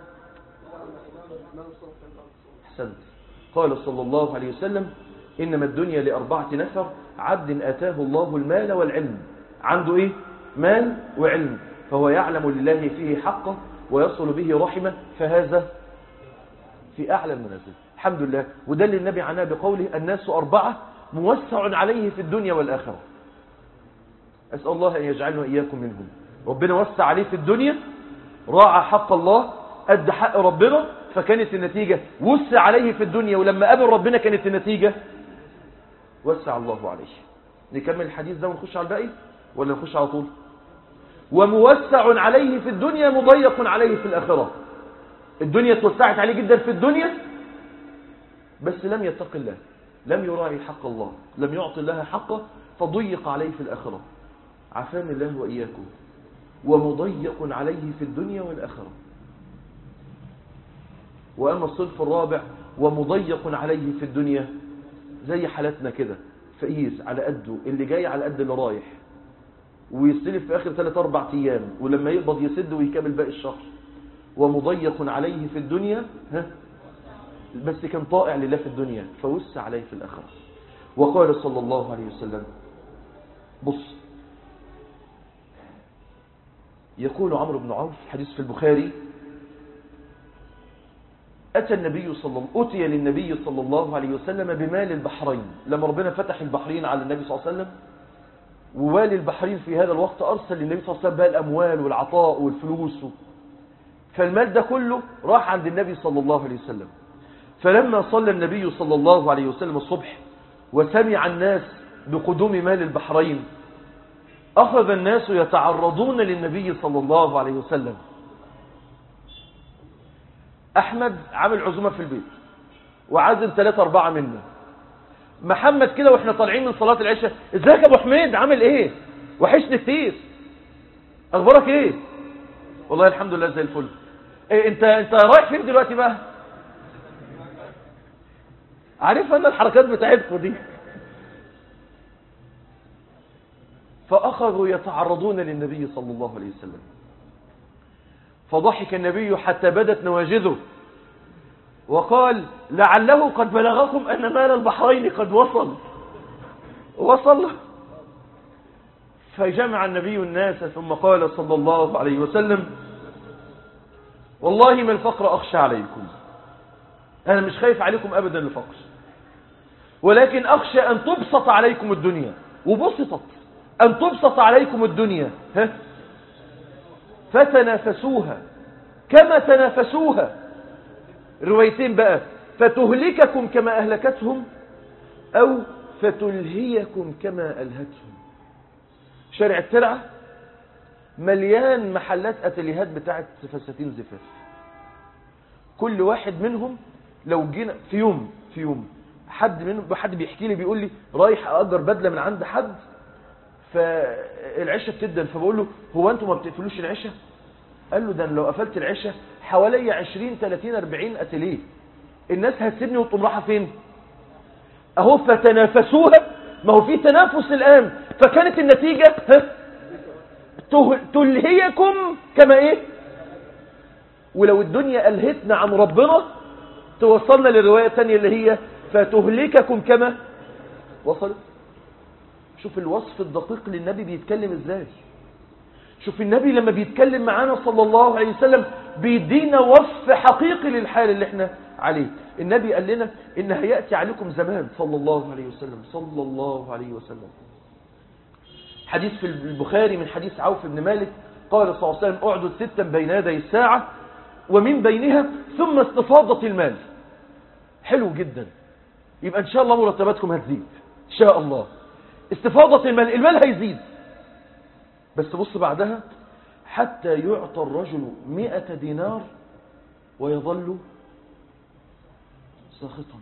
احسنت قال صلى الله عليه وسلم إنما الدنيا لأربعة نفر عبد أتاه الله المال والعلم عنده إيه مال وعلم فهو يعلم لله فيه حقه ويصل به رحمه فهذا في أعلى المنازل الحمد لله وده اللي النبي عناه بقوله الناس أربعة موسع عليه في الدنيا والآخرة أسأل الله أن يجعلنا إياكم منهم ربنا وسع عليه في الدنيا راعى حق الله أدى حق ربنا فكانت النتيجة وسع عليه في الدنيا ولما قابل ربنا كانت النتيجة وسع الله عليه نكمل الحديث ده ونخش على الباقي ولا نخش على طول وموسع عليه في الدنيا مضيق عليه في الآخرة الدنيا توسعت عليه جدا في الدنيا بس لم يتق الله لم يراعي حق الله لم يعطي الله حقه فضيق عليه في الآخرة عافاني الله وإياكم ومضيق عليه في الدنيا والآخرة وأما الصنف الرابع ومضيق عليه في الدنيا زي حالتنا كده فقير على قده اللي جاي على قد اللي رايح ويستلف في آخر 3 أربع أيام ولما يقبض يسد ويكمل باقي الشهر ومضيق عليه في الدنيا ها بس كان طائع لله في الدنيا فوسع عليه في الآخرة وقال صلى الله عليه وسلم بص يقول عمرو بن عوف حديث في البخاري أتى النبي صلى الله أتي للنبي صلى الله عليه وسلم بمال البحرين لما ربنا فتح البحرين على النبي صلى الله عليه وسلم ووالي البحرين في هذا الوقت أرسل للنبي صلى الله عليه وسلم بقى الأموال والعطاء والفلوس فالمال ده كله راح عند النبي صلى الله عليه وسلم فلما صلى النبي صلى الله عليه وسلم الصبح وسمع الناس بقدوم مال البحرين أخذ الناس يتعرضون للنبي صلى الله عليه وسلم أحمد عامل عزومة في البيت وعازم ثلاثة أربعة منا محمد كده وإحنا طالعين من صلاة العشاء ازيك يا أبو حميد عامل إيه وحشني كتير أخبارك إيه والله الحمد لله زي الفل إيه انت انت رايح فين دلوقتي بقى عارف أن الحركات بتاعتكم دي فأخذوا يتعرضون للنبي صلى الله عليه وسلم فضحك النبي حتى بدت نواجذه وقال لعله قد بلغكم أن مال البحرين قد وصل وصل فجمع النبي الناس ثم قال صلى الله عليه وسلم والله ما الفقر أخشى عليكم أنا مش خايف عليكم أبدا الفقر ولكن أخشى أن تبسط عليكم الدنيا وبسطت أن تبسط عليكم الدنيا ها؟ فتنافسوها كما تنافسوها روايتين بقى فتهلككم كما أهلكتهم أو فتلهيكم كما ألهتهم شارع الترعة مليان محلات أتليهات بتاعت فساتين زفاف كل واحد منهم لو جينا في يوم في يوم حد منهم حد بيحكي لي بيقول لي رايح أأجر بدلة من عند حد فالعشاء بتدن فبقول له هو انتوا ما بتقفلوش العشاء قال له ده لو قفلت العشاء حوالي 20 30 40 اتيليه الناس هتسيبني وتقوم رايحه فين اهو فتنافسوها ما هو في تنافس الان فكانت النتيجه ها تلهيكم كما ايه ولو الدنيا الهتنا عن ربنا توصلنا للروايه الثانيه اللي هي فتهلككم كما وصلت شوف الوصف الدقيق للنبي بيتكلم ازاي شوف النبي لما بيتكلم معانا صلى الله عليه وسلم بيدينا وصف حقيقي للحال اللي احنا عليه النبي قال لنا ان هيأتي عليكم زمان صلى الله عليه وسلم صلى الله عليه وسلم حديث في البخاري من حديث عوف بن مالك قال صلى الله عليه وسلم اعدد ستا بين يدي الساعة ومن بينها ثم استفاضة المال حلو جدا يبقى ان شاء الله مرتباتكم هتزيد ان شاء الله استفاضة المال المال هيزيد بس بص بعدها حتى يعطى الرجل مئة دينار ويظل ساخطا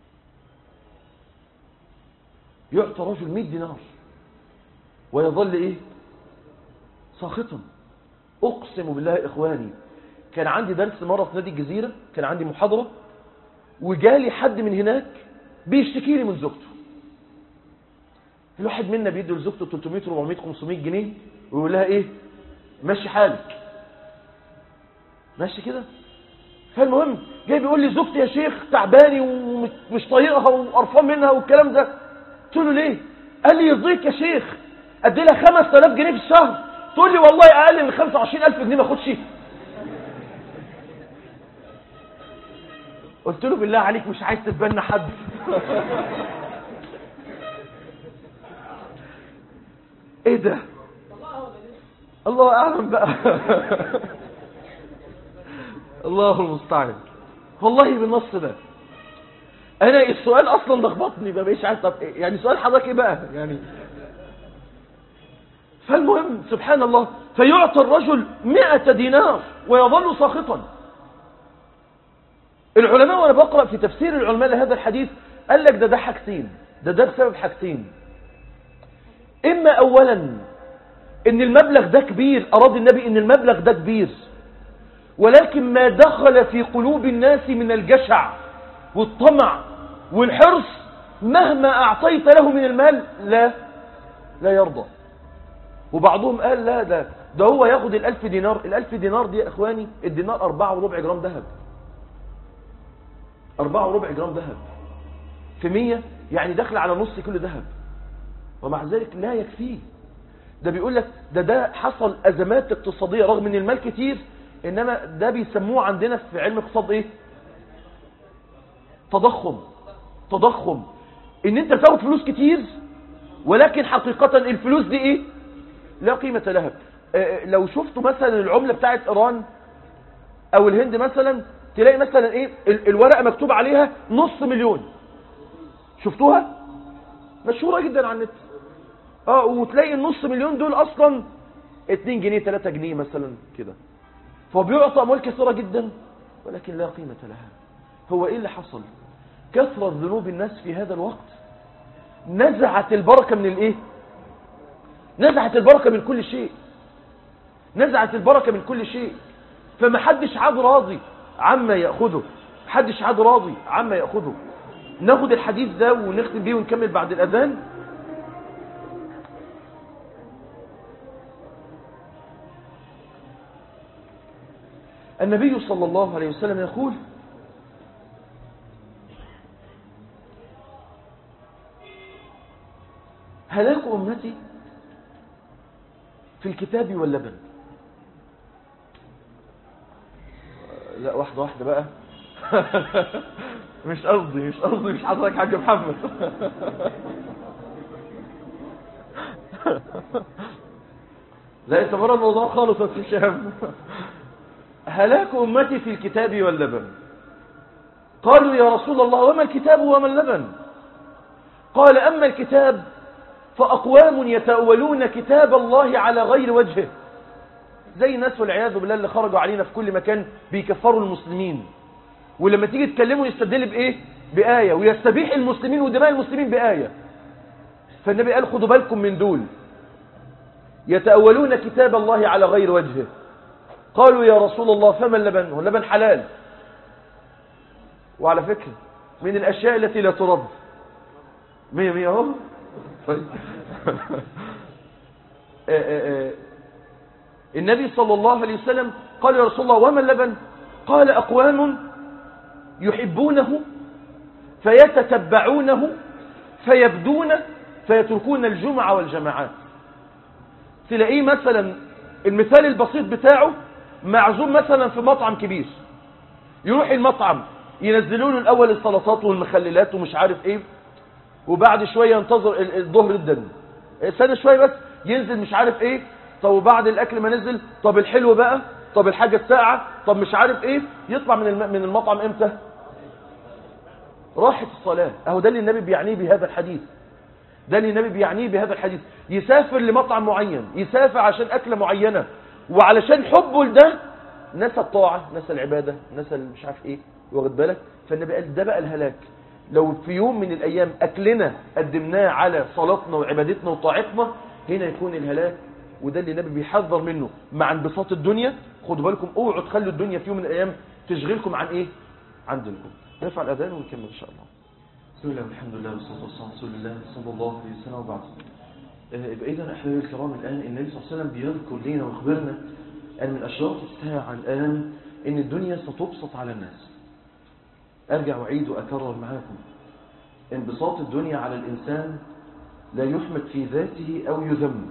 يعطى رجل مئة دينار ويظل ايه ساخطا اقسم بالله اخواني كان عندي درس مرة في نادي الجزيرة كان عندي محاضرة وجالي حد من هناك بيشتكي لي من زوجته الواحد منا بيدي لزوجته 300 400 500 جنيه ويقول لها ايه ماشي حالك ماشي كده فالمهم جاي بيقول لي زوجتي يا شيخ تعباني ومش طايقها وقرفان منها والكلام ده قلت له ليه قال لي يرضيك يا شيخ ادي لها 5000 جنيه في الشهر تقول لي والله اقل من 25000 جنيه ما اخدش قلت له بالله عليك مش عايز تتبنى حد ايه ده الله اعلم بقى الله المستعان والله بالنص ده انا السؤال اصلا لخبطني ما بقيش عارف طب إيه؟ يعني سؤال حضرتك ايه بقى يعني فالمهم سبحان الله فيعطى الرجل مئة دينار ويظل ساخطا العلماء وانا بقرأ في تفسير العلماء لهذا الحديث قال لك ده ده حاجتين ده ده بسبب حاجتين إما أولا إن المبلغ ده كبير أراد النبي إن المبلغ ده كبير ولكن ما دخل في قلوب الناس من الجشع والطمع والحرص مهما أعطيت له من المال لا لا يرضى وبعضهم قال لا ده ده هو ياخد الألف دينار الألف دينار دي يا إخواني الدينار أربعة وربع جرام ذهب أربعة وربع جرام ذهب في مية يعني داخل على نص كيلو ذهب ومع ذلك لا يكفيه ده بيقول لك ده ده حصل أزمات اقتصادية رغم ان المال كتير إنما ده بيسموه عندنا في علم الاقتصاد إيه تضخم تضخم ان انت بتاخد فلوس كتير ولكن حقيقة الفلوس دي ايه لا قيمة لها اه لو شفتوا مثلا العملة بتاعت ايران او الهند مثلا تلاقي مثلا ايه الورقة مكتوب عليها نص مليون شفتوها مشهورة جدا على النت اه وتلاقي النص مليون دول اصلا 2 جنيه 3 جنيه مثلا كده فبيعطى اموال كثيرة جدا ولكن لا قيمة لها هو ايه اللي حصل كثرة ذنوب الناس في هذا الوقت نزعت البركة من الايه نزعت البركة من كل شيء نزعت البركة من كل شيء فمحدش عاد راضي عما يأخذه محدش عاد راضي عما يأخذه ناخد الحديث ده ونختم بيه ونكمل بعد الأذان النبي صلى الله عليه وسلم يقول هلاك أمتي في الكتاب واللبن لا واحدة واحدة بقى مش قصدي مش قصدي مش حضرتك حاجة محمد لا انت بره الموضوع خالص يا استاذ شهاب هلاك امتي في الكتاب واللبن قالوا يا رسول الله وما الكتاب وما اللبن قال اما الكتاب فاقوام يتاولون كتاب الله على غير وجهه زي الناس والعياذ بالله اللي خرجوا علينا في كل مكان بيكفروا المسلمين ولما تيجي تكلمه يستدل بايه بآية ويستبيح المسلمين ودماء المسلمين بآية فالنبي قال خدوا بالكم من دول يتأولون كتاب الله على غير وجهه قالوا يا رسول الله فما اللبن هو اللبن حلال وعلى فكرة من الأشياء التي لا ترد مية مية اهو طيب. النبي صلى الله عليه وسلم قال يا رسول الله وما اللبن قال أقوام يحبونه فيتتبعونه فيبدون فيتركون الجمعة والجماعات تلاقيه مثلا المثال البسيط بتاعه معزوم مثلا في مطعم كبير يروح المطعم ينزلوا له الاول السلطات والمخللات ومش عارف ايه وبعد شويه ينتظر الظهر جدا استنى شويه بس ينزل مش عارف ايه طب وبعد الاكل ما نزل طب الحلو بقى طب الحاجه الساعه طب مش عارف ايه يطلع من من المطعم امتى راحت الصلاه اهو ده اللي النبي بيعنيه بهذا الحديث ده اللي النبي بيعنيه بهذا الحديث يسافر لمطعم معين يسافر عشان أكلة معينة وعلشان حبه لده نسى الطاعة نسى العبادة نسى مش عارف ايه واخد بالك فالنبي قال ده بقى الهلاك لو في يوم من الأيام أكلنا قدمناه على صلاتنا وعبادتنا وطاعتنا هنا يكون الهلاك وده اللي النبي بيحذر منه مع انبساط الدنيا خدوا بالكم اوعوا تخلوا الدنيا في يوم من الأيام تشغلكم عن ايه عن دينكم نرفع الأذان ونكمل إن شاء الله بسم الله والحمد لله والصلاة والسلام على رسول الله صلى الله عليه وسلم وبعد يبقى إذا أحبابي الكرام الآن النبي صلى الله عليه وسلم بيذكر لنا ويخبرنا أن من أشراط الساعة الآن أن الدنيا ستبسط على الناس أرجع وأعيد وأكرر معاكم انبساط الدنيا على الإنسان لا يحمد في ذاته أو يذم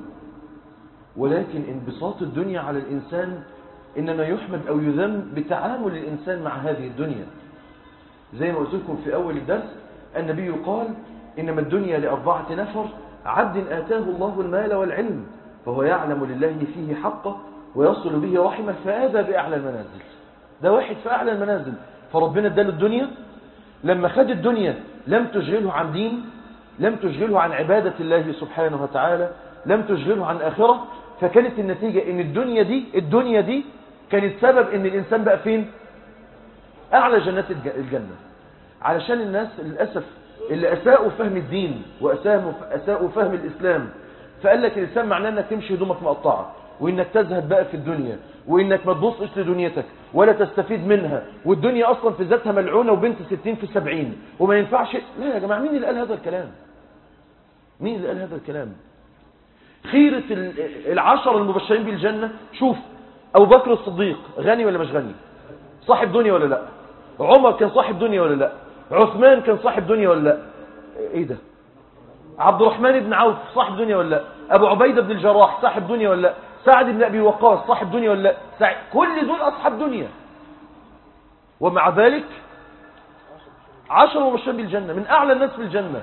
ولكن انبساط الدنيا على الإنسان إنما يحمد أو يذم بتعامل الإنسان مع هذه الدنيا زي ما قلت لكم في أول الدرس النبي قال إنما الدنيا لأربعة نفر عبد آتاه الله المال والعلم فهو يعلم لله فيه حقه ويصل به رحمه فآذى بأعلى المنازل ده واحد في أعلى المنازل فربنا اداله الدنيا لما خد الدنيا لم تشغله عن دين لم تشغله عن عبادة الله سبحانه وتعالى لم تشغله عن آخرة فكانت النتيجة ان الدنيا دي الدنيا دي كانت سبب ان الانسان بقى فين اعلى جنات الجنة علشان الناس للأسف اللي أساءوا فهم الدين وأساءوا فهم الإسلام فقال لك الإسلام معناه أنك تمشي هدومك مقطعة وإنك تزهد بقى في الدنيا وإنك ما تبصش لدنيتك ولا تستفيد منها والدنيا أصلا في ذاتها ملعونة وبنت ستين في سبعين وما ينفعش لا يا جماعة مين اللي قال هذا الكلام مين اللي قال هذا الكلام خيرة العشر المبشرين بالجنة شوف أبو بكر الصديق غني ولا مش غني صاحب دنيا ولا لا عمر كان صاحب دنيا ولا لا عثمان كان صاحب دنيا ولا لا ايه ده عبد الرحمن بن عوف صاحب دنيا ولا لا ابو عبيده بن الجراح صاحب دنيا ولا لا سعد بن ابي وقاص صاحب دنيا ولا لا سعد كل دول اصحاب دنيا ومع ذلك عشر مبشرين بالجنه من اعلى الناس في الجنه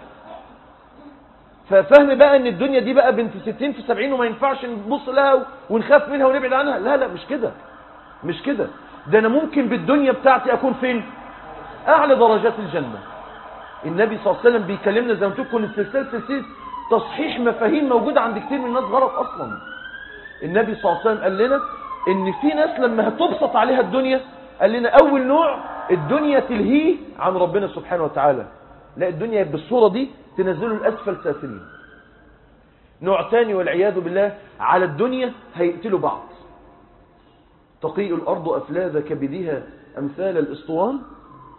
ففهم بقى ان الدنيا دي بقى بنت 60 في 70 وما ينفعش نبص لها ونخاف منها ونبعد عنها لا لا مش كده مش كده ده انا ممكن بالدنيا بتاعتي اكون فين أعلى درجات الجنة النبي صلى الله عليه وسلم بيكلمنا زي ما تكون السلسلة سلسلة تصحيح مفاهيم موجودة عند كتير من الناس غلط أصلا النبي صلى الله عليه وسلم قال لنا إن في ناس لما هتبسط عليها الدنيا قال لنا أول نوع الدنيا تلهيه عن ربنا سبحانه وتعالى لا الدنيا بالصورة دي تنزله الأسفل سافلين نوع تاني والعياذ بالله على الدنيا هيقتلوا بعض تقيء الأرض أفلاذ كبدها أمثال الإسطوان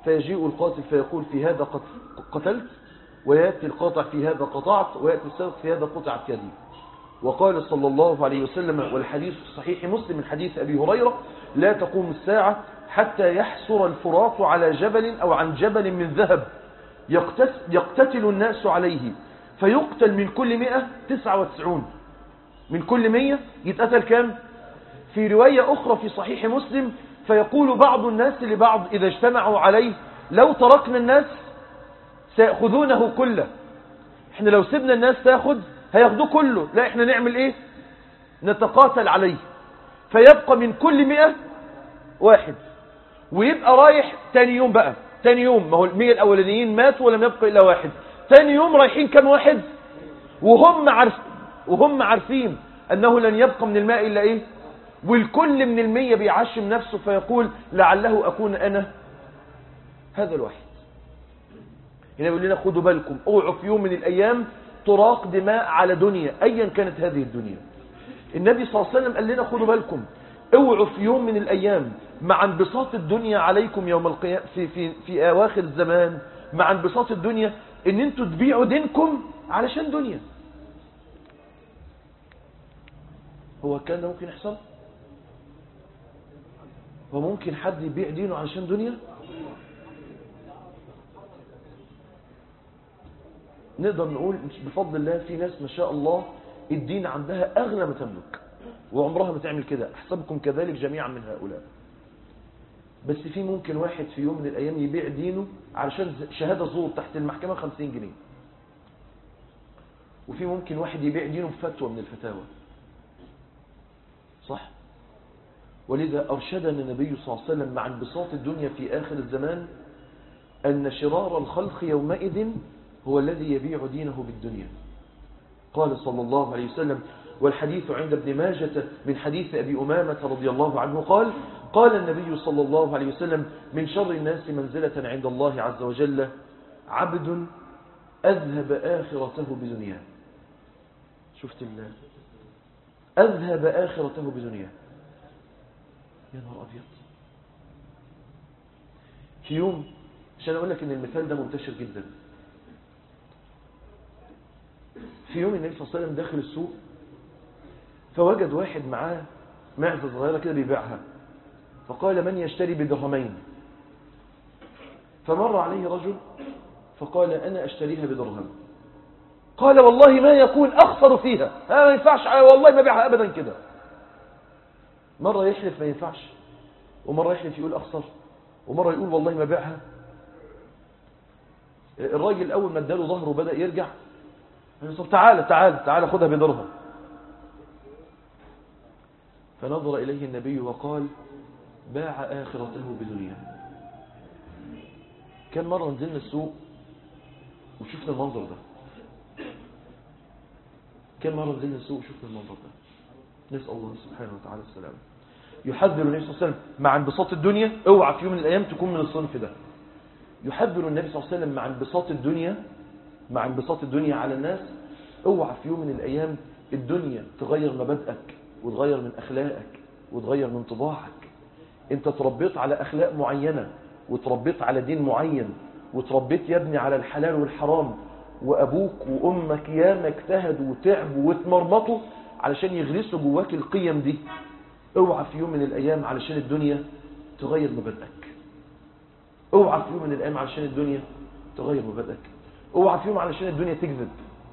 فيجيء القاتل فيقول في هذا قت- قتلت ويأتي القاطع في هذا قطعت ويأتي السابق في هذا قطعت يدي وقال صلى الله عليه وسلم والحديث في صحيح مسلم من حديث أبي هريرة لا تقوم الساعة حتى يحصر الفرات على جبل أو عن جبل من ذهب يقتس- يقتتل الناس عليه فيقتل من كل مئة تسعة وتسعون من كل مية يتقتل كام في رواية أخرى في صحيح مسلم فيقول بعض الناس لبعض إذا اجتمعوا عليه لو تركنا الناس سيأخذونه كله احنا لو سيبنا الناس تاخد هياخدوه كله لا احنا نعمل ايه نتقاتل عليه فيبقى من كل مئة واحد ويبقى رايح تاني يوم بقى تاني يوم ما هو المية الأولانيين ماتوا ولم يبقى إلا واحد تاني يوم رايحين كم واحد وهم عارف وهم عارفين أنه لن يبقى من الماء إلا إيه والكل من المية بيعشم نفسه فيقول لعله أكون أنا هذا الواحد هنا يقول لنا خدوا بالكم اوعوا في يوم من الأيام تراق دماء على دنيا أيا كانت هذه الدنيا النبي صلى الله عليه وسلم قال لنا خدوا بالكم اوعوا في يوم من الأيام مع انبساط الدنيا عليكم يوم القيامة في, في, في أواخر الزمان مع انبساط الدنيا ان انتوا تبيعوا دينكم علشان دنيا هو كان ده ممكن يحصل هو ممكن حد يبيع دينه علشان دنيا نقدر نقول بفضل الله في ناس ما شاء الله الدين عندها أغلى ما تملك وعمرها ما تعمل كده أحسبكم كذلك جميعا من هؤلاء بس في ممكن واحد في يوم من الأيام يبيع دينه علشان شهادة زور تحت المحكمة 50 جنيه وفي ممكن واحد يبيع دينه بفتوى من الفتاوى صح ولذا أرشدنا النبي صلى الله عليه وسلم مع انبساط الدنيا في آخر الزمان أن شرار الخلق يومئذ هو الذي يبيع دينه بالدنيا قال صلى الله عليه وسلم والحديث عند ابن ماجة من حديث أبي أمامة رضي الله عنه قال قال النبي صلى الله عليه وسلم من شر الناس منزلة عند الله عز وجل عبد أذهب آخرته بدنياه شفت الله أذهب آخرته بدنياه يا نهار أبيض في يوم عشان أقول لك إن المثال ده منتشر جدا في يوم النبي صلى الله عليه وسلم داخل السوق فوجد واحد معاه معزة صغيرة كده بيبيعها فقال من يشتري بدرهمين فمر عليه رجل فقال أنا أشتريها بدرهم قال والله ما يكون أخسر فيها ها ما ينفعش والله ما بيعها أبدا كده مرة يحلف ما ينفعش ومرة يحلف يقول أخسر ومرة يقول والله ما بيعها الراجل أول ما اداله ظهره بدأ يرجع قال طب تعالى تعالى تعالى خدها بدرهم فنظر إليه النبي وقال باع آخرته بدنيا كم مرة نزلنا السوق وشفنا المنظر ده كم مرة نزلنا السوق وشفنا المنظر ده نسأل الله سبحانه وتعالى السلام يحذر النبي صلى الله عليه وسلم مع انبساط الدنيا اوعى في يوم من الأيام تكون من الصنف ده يحذر النبي صلى الله عليه وسلم مع انبساط الدنيا مع انبساط الدنيا على الناس اوعى في يوم من الأيام الدنيا تغير مبادئك وتغير من أخلاقك وتغير من طباعك انت تربيت على أخلاق معينة وتربيت على دين معين وتربيت يا ابني على الحلال والحرام وأبوك وأمك ياما اجتهدوا وتعبوا واتمرمطوا علشان يغرسوا جواك القيم دي اوعى في يوم من الأيام علشان الدنيا تغير مبادئك اوعى في يوم من الأيام علشان الدنيا تغير مبادئك اوعى في يوم علشان الدنيا تكذب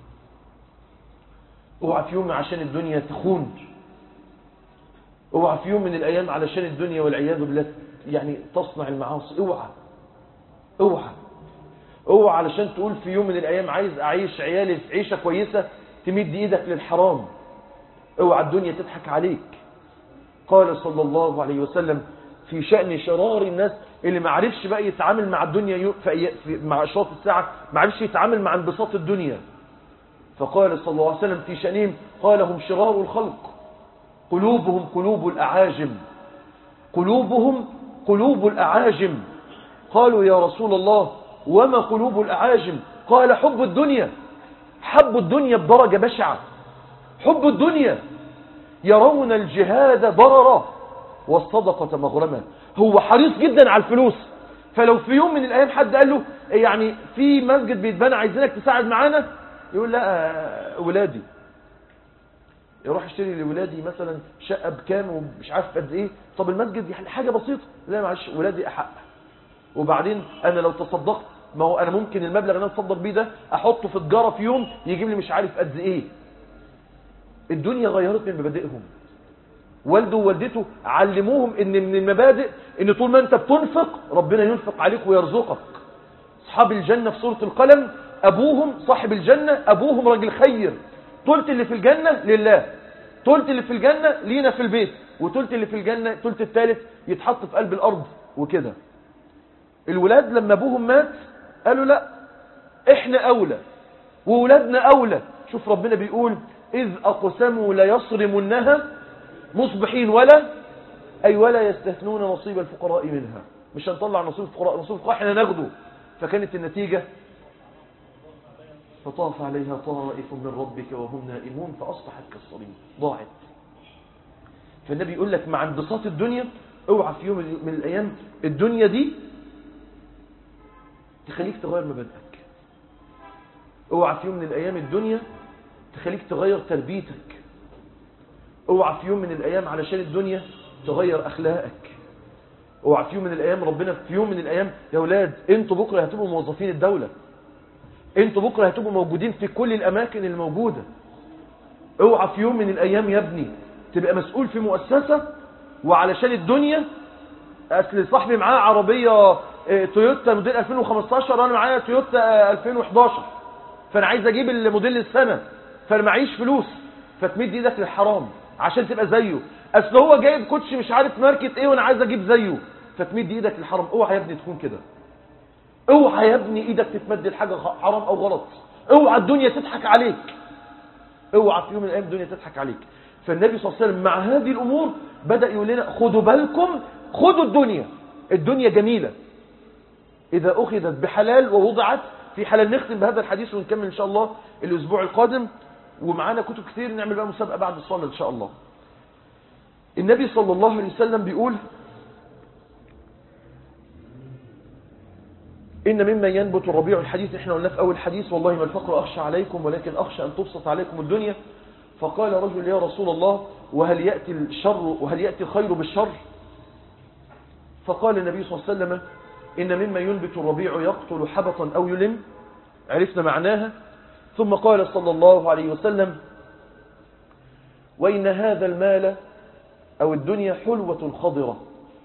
اوعى في يوم عشان الدنيا تخون اوعى في يوم من الايام علشان الدنيا والعياذ بالله يعني تصنع المعاصي اوعى اوعى اوعى علشان تقول في يوم من الايام عايز اعيش عيالي في عيشه كويسه تمد ايدك للحرام اوعى الدنيا تضحك عليك قال صلى الله عليه وسلم في شأن شرار الناس اللي ما عرفش بقى يتعامل مع الدنيا في مع اشراط الساعه ما عرفش يتعامل مع انبساط الدنيا فقال صلى الله عليه وسلم في شأنهم قال هم شرار الخلق قلوبهم قلوب الأعاجم قلوبهم قلوب الأعاجم قالوا يا رسول الله وما قلوب الأعاجم قال حب الدنيا حب الدنيا بدرجة بشعة حب الدنيا يرون الجهاد ضررا والصدقة مغرما هو حريص جدا على الفلوس فلو في يوم من الايام حد قال له يعني في مسجد بيتبنى عايزينك تساعد معانا يقول لا آه، ولادي يروح يشتري لولادي مثلا شقه بكام ومش عارف قد ايه طب المسجد يعني حاجه بسيطه لا معلش ولادي احق وبعدين انا لو تصدقت ما هو انا ممكن المبلغ اللي انا اتصدق بيه ده احطه في تجاره في يوم يجيب لي مش عارف قد ايه الدنيا غيرت من مبادئهم والده ووالدته علموهم ان من المبادئ ان طول ما انت بتنفق ربنا ينفق عليك ويرزقك اصحاب الجنه في سوره القلم ابوهم صاحب الجنه ابوهم راجل خير تلت اللي في الجنه لله تلت اللي في الجنه لينا في البيت وتلت اللي في الجنه تلت الثالث يتحط في قلب الارض وكده الولاد لما ابوهم مات قالوا لا احنا اولى وولادنا اولى شوف ربنا بيقول اذ اقسموا ليصرمنها مصبحين ولا اي ولا يستثنون نصيب الفقراء منها مش هنطلع نصيب الفقراء نصيب الفقراء احنا ناخده فكانت النتيجة فطاف عليها طائف من ربك وهم نائمون فأصبحت كالصريم ضاعت فالنبي يقول لك مع انبساط الدنيا اوعى في يوم من الأيام الدنيا دي تخليك تغير مبادئك اوعى في يوم من الأيام الدنيا تخليك تغير تربيتك اوعى في يوم من الأيام علشان الدنيا تغير أخلاقك اوعى في يوم من الأيام ربنا في يوم من الأيام يا أولاد انتوا بكرة هتبقوا موظفين الدولة انتوا بكرة هتبقوا موجودين في كل الأماكن الموجودة اوعى في يوم من الأيام يا ابني تبقى مسؤول في مؤسسة وعلشان الدنيا أصل صاحبي معاه عربية اه، تويوتا موديل 2015 وأنا معايا تويوتا اه، 2011 فأنا عايز أجيب الموديل السنة فأنا معيش فلوس فتمد إيدك للحرام عشان تبقى زيه أصل هو جايب كوتش مش عارف ماركة إيه وأنا عايز أجيب زيه فتمد إيدك للحرام اوعى يا ابني تكون كده اوعى يا ابني ايدك تتمد لحاجه غ- حرام او غلط اوعى الدنيا تضحك عليك اوعى في يوم من الايام الدنيا تضحك عليك فالنبي صلى الله عليه وسلم مع هذه الامور بدا يقول لنا خدوا بالكم خدوا الدنيا الدنيا جميله اذا اخذت بحلال ووضعت في حلال نختم بهذا الحديث ونكمل ان شاء الله الاسبوع القادم ومعانا كتب كتير نعمل بقى مسابقه بعد الصلاه ان شاء الله النبي صلى الله عليه وسلم بيقول إن مما ينبت الربيع الحديث احنا قلنا في أول حديث والله ما الفقر أخشى عليكم ولكن أخشى أن تبسط عليكم الدنيا فقال رجل يا رسول الله وهل يأتي الشر وهل يأتي الخير بالشر فقال النبي صلى الله عليه وسلم إن مما ينبت الربيع يقتل حبطا أو يلم عرفنا معناها ثم قال صلى الله عليه وسلم وإن هذا المال أو الدنيا حلوة خضرة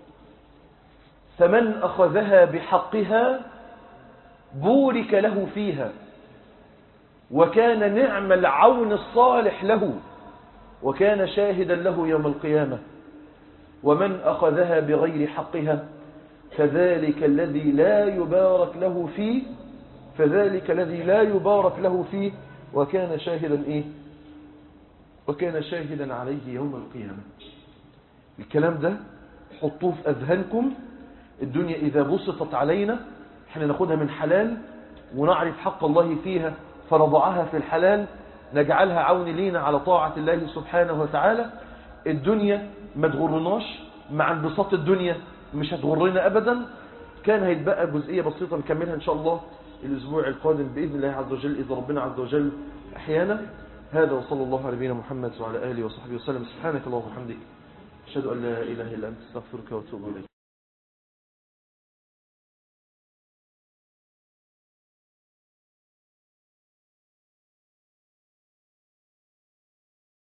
فمن أخذها بحقها بورك له فيها وكان نعم العون الصالح له وكان شاهدا له يوم القيامة ومن أخذها بغير حقها فذلك الذي لا يبارك له فيه فذلك الذي لا يبارك له فيه وكان شاهدا إيه وكان شاهدا عليه يوم القيامة الكلام ده حطوه في أذهانكم الدنيا إذا بسطت علينا احنا ناخدها من حلال ونعرف حق الله فيها فنضعها في الحلال نجعلها عون لينا على طاعة الله سبحانه وتعالى الدنيا ما تغرناش مع انبساط الدنيا مش هتغرنا أبدا كان هيتبقى جزئية بسيطة نكملها إن شاء الله الأسبوع القادم بإذن الله عز وجل إذا ربنا عز وجل أحيانا هذا وصلى الله على نبينا محمد وعلى آله وصحبه وسلم سبحانك اللهم وبحمدك أشهد أن لا إله إلا أنت استغفرك وأتوب إليك